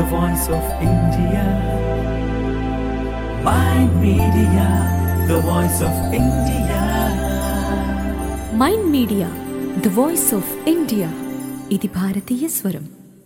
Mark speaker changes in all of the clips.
Speaker 1: voice of India. Mind Media, the voice of India.
Speaker 2: Mind media the voice of India ఇది భారతీయ స్వరం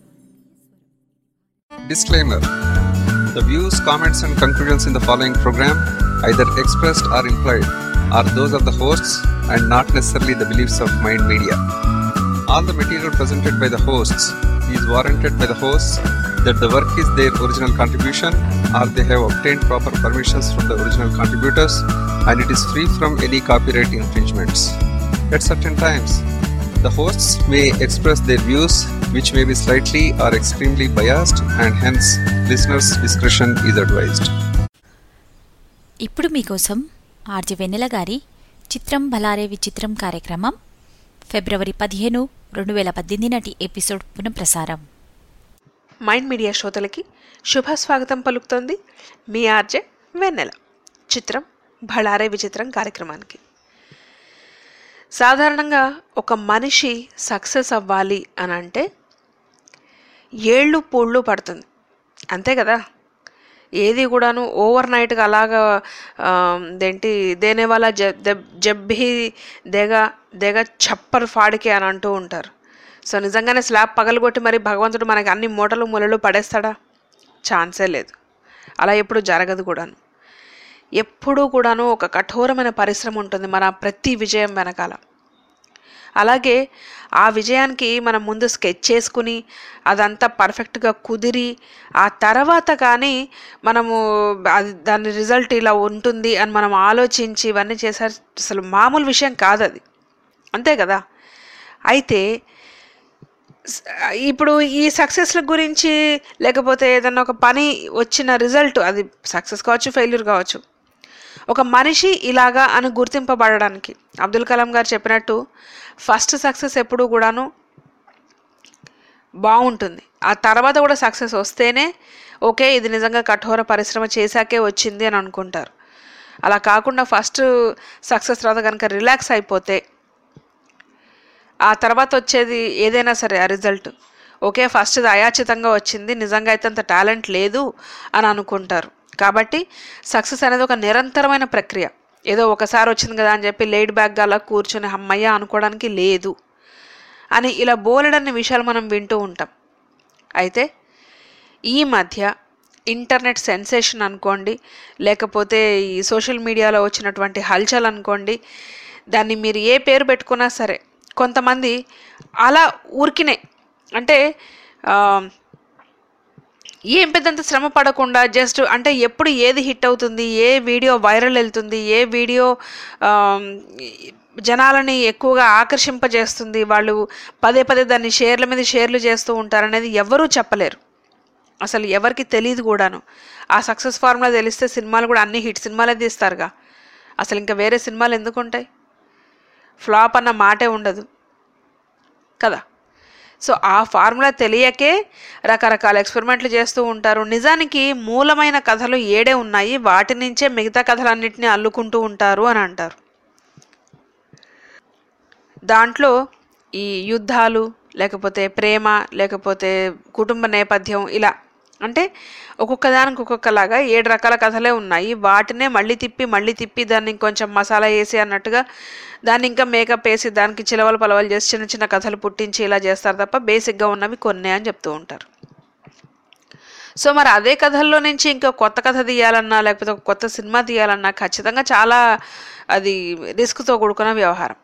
Speaker 3: Disclaimer The views, comments, and conclusions in the following program, either expressed or implied, are those of the hosts and not necessarily the beliefs of Mind Media. All the material presented by the hosts is warranted by the hosts that the work is their original contribution or they have obtained proper permissions from the original contributors and it is free from any copyright infringements. At certain times, the hosts may express their views which may be slightly or extremely biased and hence listeners' discretion is advised.
Speaker 4: ఇప్పుడు మీకోసం RG వెన్నెల గారి చిత్రం భలారే విచిత్రం కార్యక్రమం ఫిబ్రవరి పదిహేను రెండు వేల పద్దెనిమిది నాటి ఎపిసోడ్ పునఃప్రసారం
Speaker 5: మైండ్ మీడియా శ్రోతలకి శుభ స్వాగతం పలుకుతోంది మీ ఆర్జే వెన్నెల చిత్రం భళారే విచిత్రం కార్యక్రమానికి సాధారణంగా ఒక మనిషి సక్సెస్ అవ్వాలి అని అంటే ఏళ్ళు పూళ్ళు పడుతుంది అంతే కదా ఏది కూడాను ఓవర్ నైట్గా అలాగా ఆ, ఇదేంటి దేనే వాళ్ళ జబ్బి దేగ దేగ చప్పర్ ఫాడికి అని అంటూ ఉంటారు సో నిజంగానే స్లాబ్ పగలగొట్టి మరి భగవంతుడు మనకి అన్ని మూటలు మూలలు పడేస్తాడా ఛాన్సే లేదు అలా ఎప్పుడు జరగదు కూడాను ఎప్పుడూ కూడాను ఒక కఠోరమైన పరిశ్రమ ఉంటుంది మన ప్రతి విజయం వెనకాల అలాగే ఆ విజయానికి మనం ముందు స్కెచ్ చేసుకుని అదంతా పర్ఫెక్ట్గా కుదిరి ఆ తర్వాత కానీ మనము అది దాని రిజల్ట్ ఇలా ఉంటుంది అని మనం ఆలోచించి ఇవన్నీ చేసారు అసలు మామూలు విషయం కాదు అది అంతే కదా అయితే స- ఇప్పుడు ఈ సక్సెస్ల గురించి లేకపోతే ఏదన్నా ఒక పని వచ్చిన రిజల్ట్ అది సక్సెస్ కావచ్చు ఫెయిల్యూర్ కావచ్చు ఒక మనిషి ఇలాగా అని గుర్తింపబడడానికి అబ్దుల్ కలాం గారు చెప్పినట్టు ఫస్ట్ సక్సెస్ ఎప్పుడు కూడాను బాగుంటుంది ఆ తర్వాత కూడా సక్సెస్ వస్తేనే ఓకే ఇది నిజంగా కఠోర పరిశ్రమ చేశాకే వచ్చింది అని అనుకుంటారు అలా కాకుండా ఫస్ట్ సక్సెస్ తర్వాత కనుక రిలాక్స్ అయిపోతే ఆ తర్వాత వచ్చేది ఏదైనా సరే ఆ రిజల్ట్ ఓకే ఫస్ట్ ఇది అయాచితంగా వచ్చింది నిజంగా అయితే అంత టాలెంట్ లేదు అని అనుకుంటారు కాబట్టి సక్సెస్ అనేది ఒక నిరంతరమైన ప్రక్రియ ఏదో ఒకసారి వచ్చింది కదా అని చెప్పి లేడ్ బ్యాక్గా అలా కూర్చొని అమ్మయ్య అనుకోవడానికి లేదు అని ఇలా బోలెడన్ని విషయాలు మనం వింటూ ఉంటాం అయితే ఈ మధ్య ఇంటర్నెట్ సెన్సేషన్ అనుకోండి లేకపోతే ఈ సోషల్ మీడియాలో వచ్చినటువంటి హల్చల్ అనుకోండి దాన్ని మీరు ఏ పేరు పెట్టుకున్నా సరే కొంతమంది అలా ఊరికినే అంటే ఆ, ఏం పెద్దంత శ్రమ పడకుండా జస్ట్ అంటే ఎప్పుడు ఏది హిట్ అవుతుంది ఏ వీడియో వైరల్ వెళ్తుంది ఏ వీడియో ఆమ్, జనాలని ఎక్కువగా ఆకర్షింపజేస్తుంది వాళ్ళు పదే పదే దాన్ని షేర్ల మీద షేర్లు చేస్తూ ఉంటారు అనేది ఎవరూ చెప్పలేరు అసలు ఎవరికి తెలియదు కూడాను ఆ సక్సెస్ ఫార్ములా తెలిస్తే సినిమాలు కూడా అన్ని హిట్ సినిమాలే తీస్తారుగా అసలు ఇంకా వేరే సినిమాలు ఎందుకు ఉంటాయి ఫ్లాప్ అన్న మాటే ఉండదు కదా సో ఆ ఫార్ములా తెలియకే రకరకాల ఎక్స్పెరిమెంట్లు చేస్తూ ఉంటారు నిజానికి మూలమైన కథలు ఏడే ఉన్నాయి వాటి నుంచే మిగతా కథలన్నింటినీ అల్లుకుంటూ ఉంటారు అని అంటారు దాంట్లో ఈ యుద్ధాలు లేకపోతే ప్రేమ లేకపోతే కుటుంబ నేపథ్యం ఇలా అంటే ఒక్కొక్క దానికి ఒక్కొక్కలాగా ఏడు రకాల కథలే ఉన్నాయి వాటినే మళ్ళీ తిప్పి మళ్ళీ తిప్పి దాన్ని ఇంకొంచెం మసాలా వేసి అన్నట్టుగా దాన్ని ఇంకా మేకప్ వేసి దానికి చిలవలు పలవలు చేసి చిన్న చిన్న కథలు పుట్టించి ఇలా చేస్తారు తప్ప బేసిక్గా ఉన్నవి కొన్నే అని చెప్తూ ఉంటారు సో మరి అదే కథల్లో నుంచి ఇంకా కొత్త కథ తీయాలన్నా లేకపోతే ఒక కొత్త సినిమా తీయాలన్నా ఖచ్చితంగా చాలా అది రిస్క్తో కూడుకున్న వ్యవహారం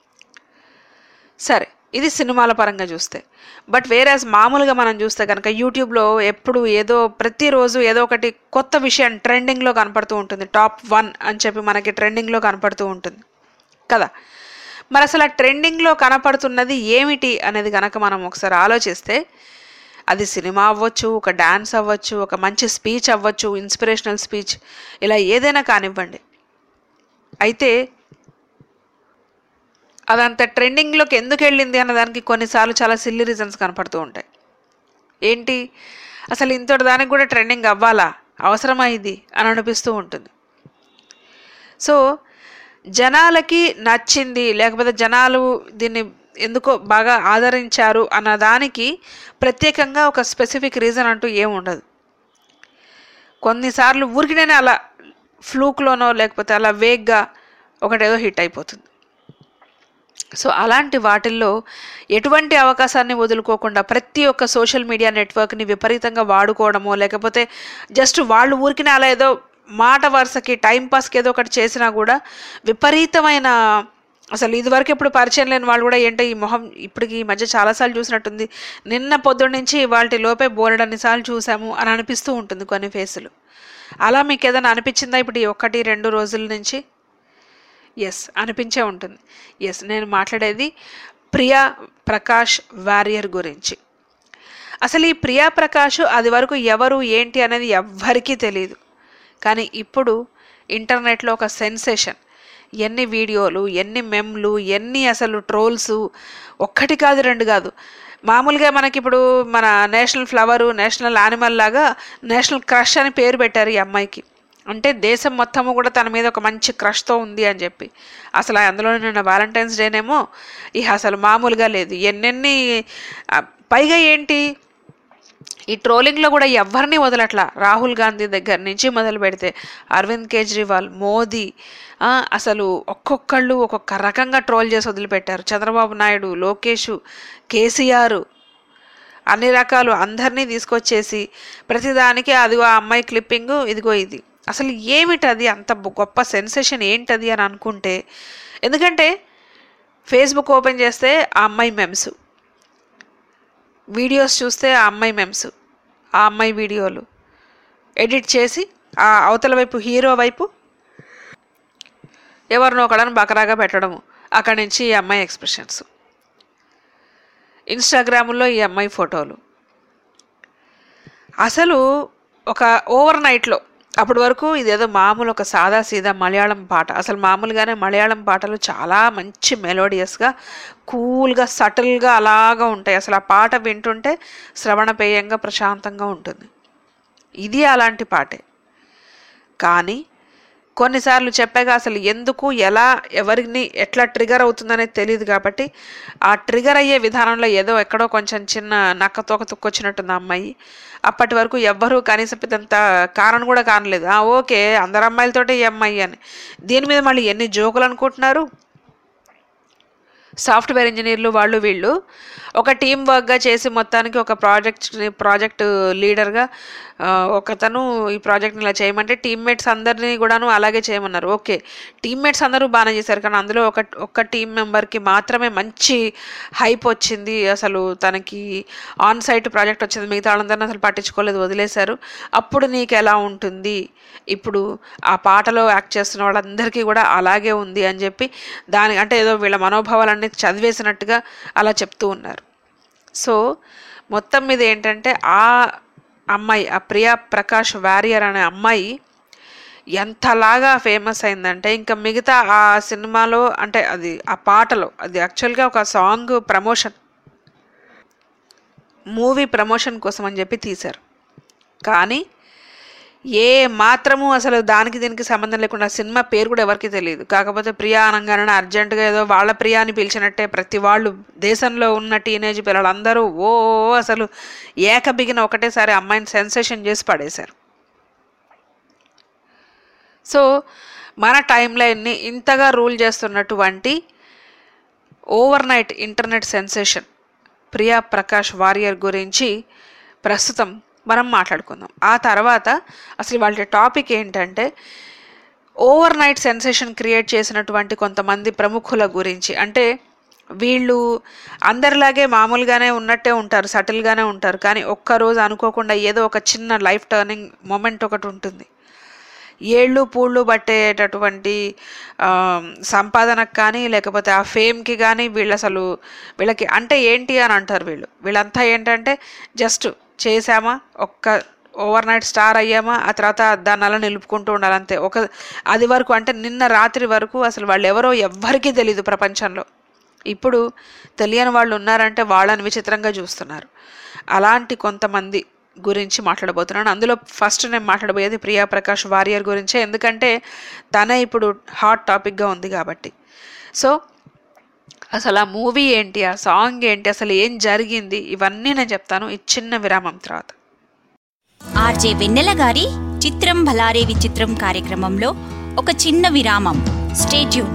Speaker 5: సరే ఇది సినిమాల పరంగా చూస్తే బట్ వేరే మామూలుగా మనం చూస్తే కనుక యూట్యూబ్లో ఎప్పుడు ఏదో ప్రతిరోజు ఏదో ఒకటి కొత్త విషయం ట్రెండింగ్లో కనపడుతూ ఉంటుంది టాప్ వన్ అని చెప్పి మనకి ట్రెండింగ్లో కనపడుతూ ఉంటుంది కదా మరి అసలు ఆ ట్రెండింగ్లో కనపడుతున్నది ఏమిటి అనేది కనుక మనం ఒకసారి ఆలోచిస్తే అది సినిమా అవ్వచ్చు ఒక డ్యాన్స్ అవ్వచ్చు ఒక మంచి స్పీచ్ అవ్వచ్చు ఇన్స్పిరేషనల్ స్పీచ్ ఇలా ఏదైనా కానివ్వండి అయితే అదంత ట్రెండింగ్లోకి ఎందుకు వెళ్ళింది అన్న దానికి కొన్నిసార్లు చాలా సిల్లీ రీజన్స్ కనపడుతూ ఉంటాయి ఏంటి అసలు ఇంతటి దానికి కూడా ట్రెండింగ్ అవ్వాలా అవసరమా ఇది అని అనిపిస్తూ ఉంటుంది సో జనాలకి నచ్చింది లేకపోతే జనాలు దీన్ని ఎందుకో బాగా ఆదరించారు అన్న దానికి ప్రత్యేకంగా ఒక స్పెసిఫిక్ రీజన్ అంటూ ఏముండదు కొన్నిసార్లు ఊరికినే అలా ఫ్లూక్లోనో లేకపోతే అలా వేగ్గా ఒకటేదో హిట్ అయిపోతుంది సో అలాంటి వాటిల్లో ఎటువంటి అవకాశాన్ని వదులుకోకుండా ప్రతి ఒక్క సోషల్ మీడియా నెట్వర్క్ని విపరీతంగా వాడుకోవడమో లేకపోతే జస్ట్ వాళ్ళు ఊరికినే అలా ఏదో మాట వరుసకి టైంపాస్కి ఏదో ఒకటి చేసినా కూడా విపరీతమైన అసలు ఇదివరకు ఎప్పుడు పరిచయం లేని వాళ్ళు కూడా ఏంటో ఈ మొహం ఇప్పటికి ఈ మధ్య చాలాసార్లు చూసినట్టుంది నిన్న పొద్దున్న నుంచి వాటి లోపే బోలెడన్ని సార్లు చూసాము అని అనిపిస్తూ ఉంటుంది కొన్ని ఫేసులు అలా మీకు ఏదైనా అనిపించిందా ఇప్పుడు ఈ ఒకటి రెండు రోజుల నుంచి ఎస్ అనిపించే ఉంటుంది ఎస్ నేను మాట్లాడేది ప్రియా ప్రకాష్ వారియర్ గురించి అసలు ఈ ప్రియా ప్రకాష్ అది వరకు ఎవరు ఏంటి అనేది ఎవ్వరికీ తెలియదు కానీ ఇప్పుడు ఇంటర్నెట్లో ఒక సెన్సేషన్ ఎన్ని వీడియోలు ఎన్ని మెమ్లు ఎన్ని అసలు ట్రోల్స్ ఒక్కటి కాదు రెండు కాదు మామూలుగా మనకి ఇప్పుడు మన నేషనల్ ఫ్లవరు నేషనల్ యానిమల్ లాగా నేషనల్ క్రష్ అని పేరు పెట్టారు ఈ అమ్మాయికి అంటే దేశం మొత్తము కూడా తన మీద ఒక మంచి క్రష్తో ఉంది అని చెప్పి అసలు అందులో నిన్న వ్యాలంటైన్స్ డేనేమో ఇక అసలు మామూలుగా లేదు ఎన్నెన్ని ఆ, పైగా ఏంటి ఈ ట్రోలింగ్లో కూడా ఎవరిని వదలట్లా రాహుల్ గాంధీ దగ్గర నుంచి మొదలు పెడితే అరవింద్ కేజ్రీవాల్ మోదీ ఆ, అసలు ఒక్కొక్కళ్ళు ఒక్కొక్క రకంగా ట్రోల్ చేసి వదిలిపెట్టారు చంద్రబాబు నాయుడు లోకేష్ కేసీఆర్ అన్ని రకాలు అందరినీ తీసుకొచ్చేసి ప్రతిదానికి అదిగో ఆ అమ్మాయి క్లిప్పింగ్ ఇదిగో ఇది అసలు ఏమిటది అంత బు- గొప్ప సెన్సేషన్ ఏంటది అని అనుకుంటే ఎందుకంటే ఫేస్బుక్ ఓపెన్ చేస్తే ఆ అమ్మాయి మెమ్స్ వీడియోస్ చూస్తే ఆ అమ్మాయి మెమ్స్ ఆ అమ్మాయి వీడియోలు ఎడిట్ చేసి ఆ అవతల వైపు హీరో వైపు ఎవరినో ఒకడని బకరాగా పెట్టడము అక్కడి నుంచి ఈ అమ్మాయి ఎక్స్ప్రెషన్స్ ఇన్స్టాగ్రామ్లో ఈ అమ్మాయి ఫోటోలు అసలు ఒక ఓవర్ నైట్లో అప్పటి వరకు ఇదేదో మామూలు ఒక సాదా సీదా మలయాళం పాట అసలు మామూలుగానే మలయాళం పాటలు చాలా మంచి మెలోడియస్గా కూల్గా సటిల్గా అలాగా ఉంటాయి అసలు ఆ పాట వింటుంటే శ్రవణపేయంగా ప్రశాంతంగా ఉంటుంది ఇది అలాంటి పాటే కానీ కొన్నిసార్లు చెప్పాక అసలు ఎందుకు ఎలా ఎవరిని ఎట్లా ట్రిగర్ అవుతుందనేది తెలియదు కాబట్టి ఆ ట్రిగర్ అయ్యే విధానంలో ఏదో ఎక్కడో కొంచెం చిన్న నక్క తోక తుక్కొచ్చినట్టుంది ఆ అమ్మాయి అప్పటి వరకు ఎవ్వరూ కనీసం పెద్దంత కారణం కూడా కానలేదు ఆ ఓకే అందరు అమ్మాయిలతోటే ఈ అమ్మాయి అని దీని మీద మళ్ళీ ఎన్ని జోకులు అనుకుంటున్నారు సాఫ్ట్వేర్ ఇంజనీర్లు వాళ్ళు వీళ్ళు ఒక టీం వర్క్గా చేసి మొత్తానికి ఒక ప్రాజెక్ట్ ప్రాజెక్ట్ లీడర్గా ఒకతను ఈ ప్రాజెక్ట్ని ఇలా చేయమంటే టీమ్మేట్స్ అందరినీ కూడాను అలాగే చేయమన్నారు ఓకే టీమ్మేట్స్ అందరూ బాగానే చేశారు కానీ అందులో ఒక ఒక్క టీం మెంబర్కి మాత్రమే మంచి హైప్ వచ్చింది అసలు తనకి ఆన్ సైట్ ప్రాజెక్ట్ వచ్చింది మిగతా వాళ్ళందరినీ అసలు పట్టించుకోలేదు వదిలేశారు అప్పుడు నీకు ఎలా ఉంటుంది ఇప్పుడు ఆ పాటలో యాక్ట్ చేస్తున్న వాళ్ళందరికీ కూడా అలాగే ఉంది అని చెప్పి దాని అంటే ఏదో వీళ్ళ మనోభావాలన్నీ చదివేసినట్టుగా అలా చెప్తూ ఉన్నారు సో మొత్తం మీద ఏంటంటే ఆ అమ్మాయి ఆ ప్రియా ప్రకాష్ వారియర్ అనే అమ్మాయి ఎంతలాగా ఫేమస్ అయిందంటే ఇంకా మిగతా ఆ సినిమాలో అంటే అది ఆ పాటలో అది యాక్చువల్గా ఒక సాంగ్ ప్రమోషన్ మూవీ ప్రమోషన్ కోసం అని చెప్పి తీశారు కానీ ఏ మాత్రము అసలు దానికి దీనికి సంబంధం లేకుండా సినిమా పేరు కూడా ఎవరికి తెలియదు కాకపోతే ప్రియా అనగానే అర్జెంటుగా ఏదో వాళ్ళ ప్రియా అని పిలిచినట్టే ప్రతి వాళ్ళు దేశంలో ఉన్న టీనేజ్ పిల్లలందరూ ఓ అసలు ఏకబిగిన ఒకటేసారి అమ్మాయిని సెన్సేషన్ చేసి పడేశారు సో మన టైం లైన్ని ఇంతగా రూల్ చేస్తున్నటువంటి overnight internet sensation Priya Prakash Varrier గురించి ప్రస్తుతం మనం మాట్లాడుకుందాం ఆ తర్వాత అసలు వాళ్ళ టాపిక్ ఏంటంటే ఓవర్ నైట్ సెన్సేషన్ క్రియేట్ చేసినటువంటి కొంతమంది ప్రముఖుల గురించి అంటే వీళ్ళు అందరిలాగే మామూలుగానే ఉన్నట్టే ఉంటారు సటిల్గానే ఉంటారు కానీ ఒక్కరోజు అనుకోకుండా ఏదో ఒక చిన్న లైఫ్ టర్నింగ్ మూమెంట్ ఒకటి ఉంటుంది ఏళ్ళు పూళ్ళు పట్టేటటువంటి ఆ, సంపాదనకు కానీ లేకపోతే ఆ ఫేమ్కి కానీ వీళ్ళు అసలు వీళ్ళకి అంటే ఏంటి అని అంటారు వీళ్ళు వీళ్ళంతా ఏంటంటే జస్ట్ చేసామా ఒక్క ఓవర్ నైట్ స్టార్ అయ్యామా ఆ తర్వాత దాన్ని అలా నిలుపుకుంటూ ఉండాలంతే ఒక అది వరకు అంటే నిన్న రాత్రి వరకు అసలు వాళ్ళు ఎవరో ఎవ్వరికీ తెలియదు ప్రపంచంలో ఇప్పుడు తెలియని వాళ్ళు ఉన్నారంటే వాళ్ళని విచిత్రంగా చూస్తున్నారు అలాంటి కొంతమంది గురించి మాట్లాడబోతున్నాను అందులో ఫస్ట్ నేను మాట్లాడబోయేది ప్రియా ప్రకాష్ వారియర్ గురించే ఎందుకంటే తనే ఇప్పుడు హాట్ టాపిక్గా ఉంది కాబట్టి సో అసలు ఆ మూవీ ఏంటి ఆ సాంగ్ ఏంటి అసలు ఏం జరిగింది ఇవన్నీ నేను చెప్తాను ఈ చిన్న విరామం తర్వాత
Speaker 4: ఆర్జే వెన్నెల గారి చిత్రం భలారే విచిత్రం కార్యక్రమంలో ఒక చిన్న విరామం స్టేట్యూన్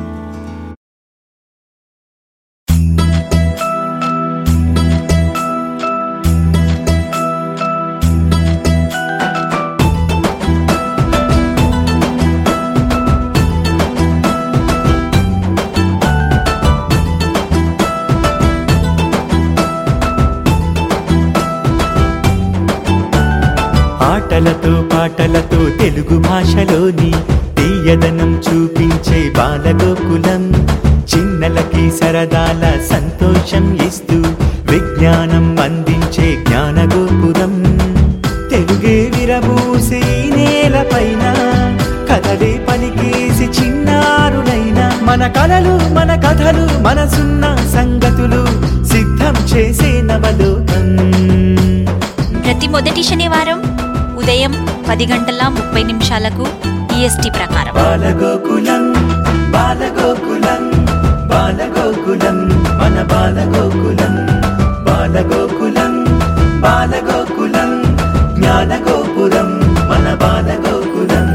Speaker 1: ఆటలతో పాటలతో తెలుగు భాషలోని తీయదనం చూపించే బాలగోకులం చిన్నలకి సరదాల సంతోషం ఇస్తూ విజ్ఞానం అందించే జ్ఞానగోపురం తెలుగే విరబూసే ఈ నేలపైన కథలే పలికేసి చిన్నారులైన మన కలలు మన కథలు మనసున్న సంగతులు సిద్ధం చేసే నవలోకం
Speaker 4: ప్రతి మొదటి శనివారం ఉదయం పది గంటల ముప్పై నిమిషాలకు ఈఎస్టీ ప్రకారం
Speaker 1: బాలగోకులం బాలగోకులం బాలగోకులం మన బాలగోకులం బాలగోకులం బాలగోకులం జ్ఞానగోపురం మన Balagokulam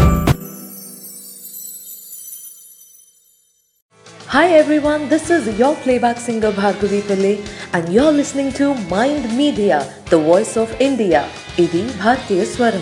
Speaker 6: Hi everyone, this is your playback singer Bhargavi Pillai and you're listening to Mind Media, the voice of India. Idi Bhartiya Swaram.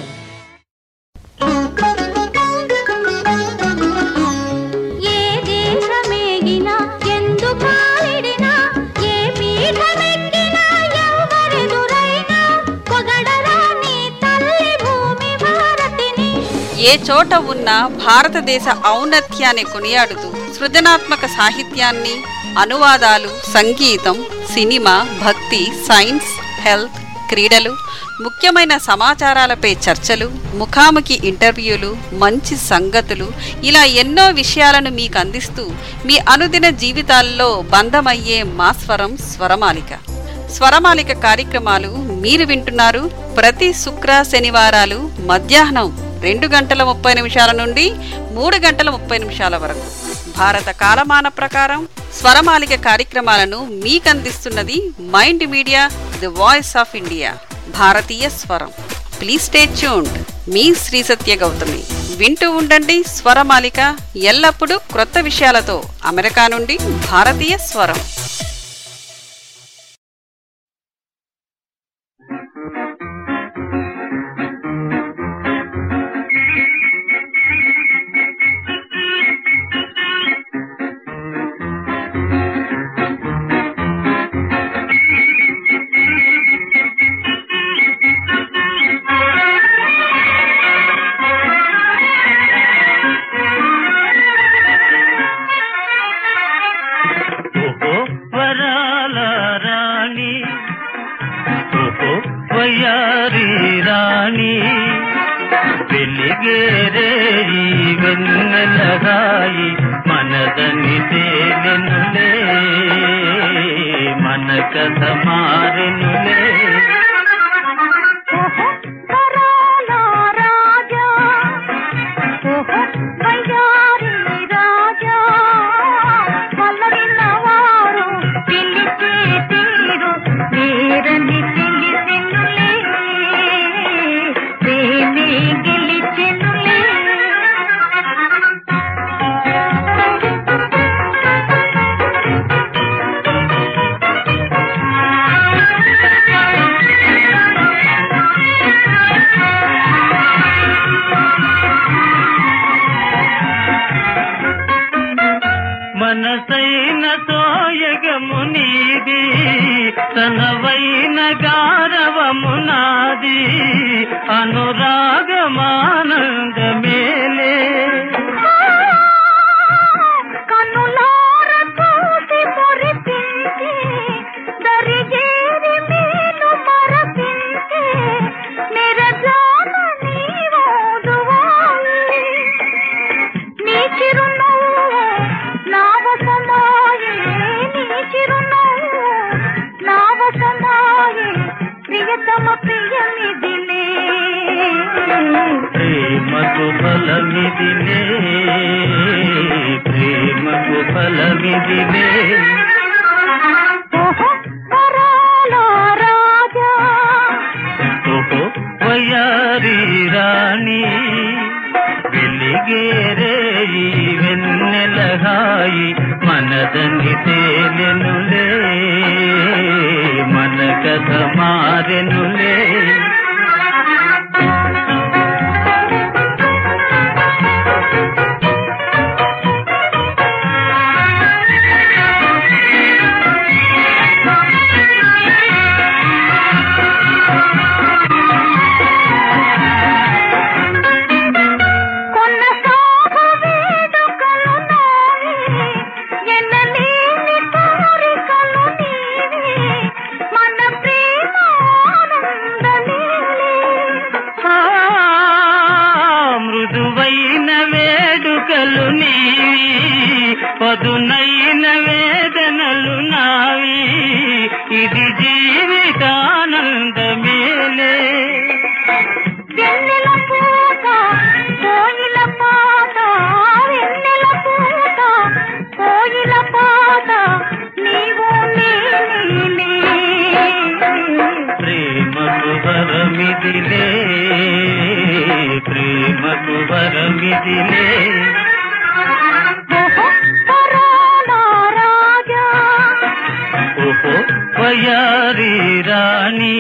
Speaker 7: ఏ దేశమేగినా ఎందు కాలిడినా ఏ పీఠమెక్కినా ఎవరెదురైనా పొగడరా నీ తల్లి భూమి భారతిని
Speaker 8: ఏ చోట ఉన్న భారతదేశ ఔన్నత్యాన్ని కొనియాడుతూ సృజనాత్మక సాహిత్యాన్ని అనువాదాలు సంగీతం సినిమా భక్తి సైన్స్ హెల్త్ క్రీడలు ముఖ్యమైన సమాచారాలపై చర్చలు ముఖాముఖి ఇంటర్వ్యూలు మంచి సంగతులు ఇలా ఎన్నో విషయాలను మీకు అందిస్తూ మీ అనుదిన జీవితాల్లో బంధమయ్యే మా స్వరం స్వరమాలిక స్వరమాలిక కార్యక్రమాలు మీరు వింటున్నారు ప్రతి శుక్ర శనివారాలు మధ్యాహ్నం రెండు గంటల ముప్పై నిమిషాల నుండి మూడు గంటల ముప్పై నిమిషాల వరకు భారత కాలమాన ప్రకారం స్వరమాలిక కార్యక్రమాలను మీకు అందిస్తున్నది Mind media the voice of India భారతీయ స్వరం ప్లీజ్ స్టే ట్యూన్డ్ మీ శ్రీ సత్య గౌతమి వింటూ ఉండండి స్వరమాలిక ఎల్లప్పుడూ క్రొత్త విషయాలతో అమెరికా నుండి భారతీయ స్వరం
Speaker 9: ఓహో వరాల రాణి ఓహో వయ్యారి రాణి వెలిగేరే ఈ వెన్నెలరాయి మనదని తేనెనులే మన కథ మారెనులే
Speaker 7: ఓహో వరాల రాజా ఓహో వయ్యారి రాజా వల్లవిన్నవారు పిలిచే తీరు వీరని తెలిసెనులే ప్రేమే గెలిచెనులే
Speaker 9: మనసైన తోయగము నీది తనవైన గారవము నాది అనురాగమానందమేలే
Speaker 7: కన్నులార చూసి మురిపించి దరిజేరి మేలు మరపించి నిరజాన నీవోదువాలి నీ చిరునవ్వు నా వసమాయే నీ చిరునవ్వు నా వసమాయే ప్రియతమ ప్రియమిదిలే
Speaker 9: ప్రేమకు ఫలమిదిలే ప్రేమకు ఫలమిదిలే తేలెనులే మన కథ మారెనులే
Speaker 7: కొనసాగు వేడుకలు నావి, ఎనలేని కోరికలు నీవి, మన ప్రేమ ఆనందలీలే.
Speaker 9: ఆ, మృదువైన వేడుకలు నీవి పదునైన వేదనలు నావి ఇది జీవితానందమేలే
Speaker 7: వెన్నెల పూత, కోయిల పాట, వెన్నెల పూత, కోయిల పాట, నీవు నేనే.
Speaker 9: ప్రేమకు వరమిదిలే ప్రేమకు వరమిదిలే
Speaker 7: ఓహో, పరాలా రాజా
Speaker 9: ఓహో వయారి రాణి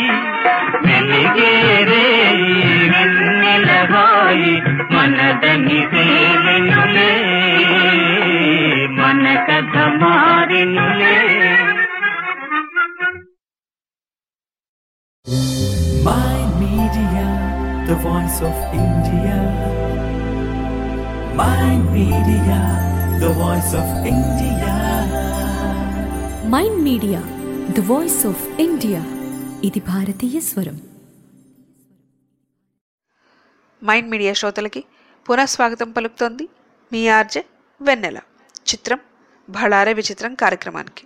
Speaker 9: వెలిగేరే వెన్నెలవాయి మనదని తేలెనులే మన కథ మారినులే
Speaker 1: Mind Media, the voice of India. Mind Media, the voice of India.
Speaker 2: Mind media the voice of India ఇది భారతీయ స్వరం
Speaker 5: మైండ్ మీడియా శ్రోతలకి పునఃస్వాగతం పలుకుతోంది మీ ఆర్జే వెన్నెల చిత్రం భళారే విచిత్రం కార్యక్రమానికి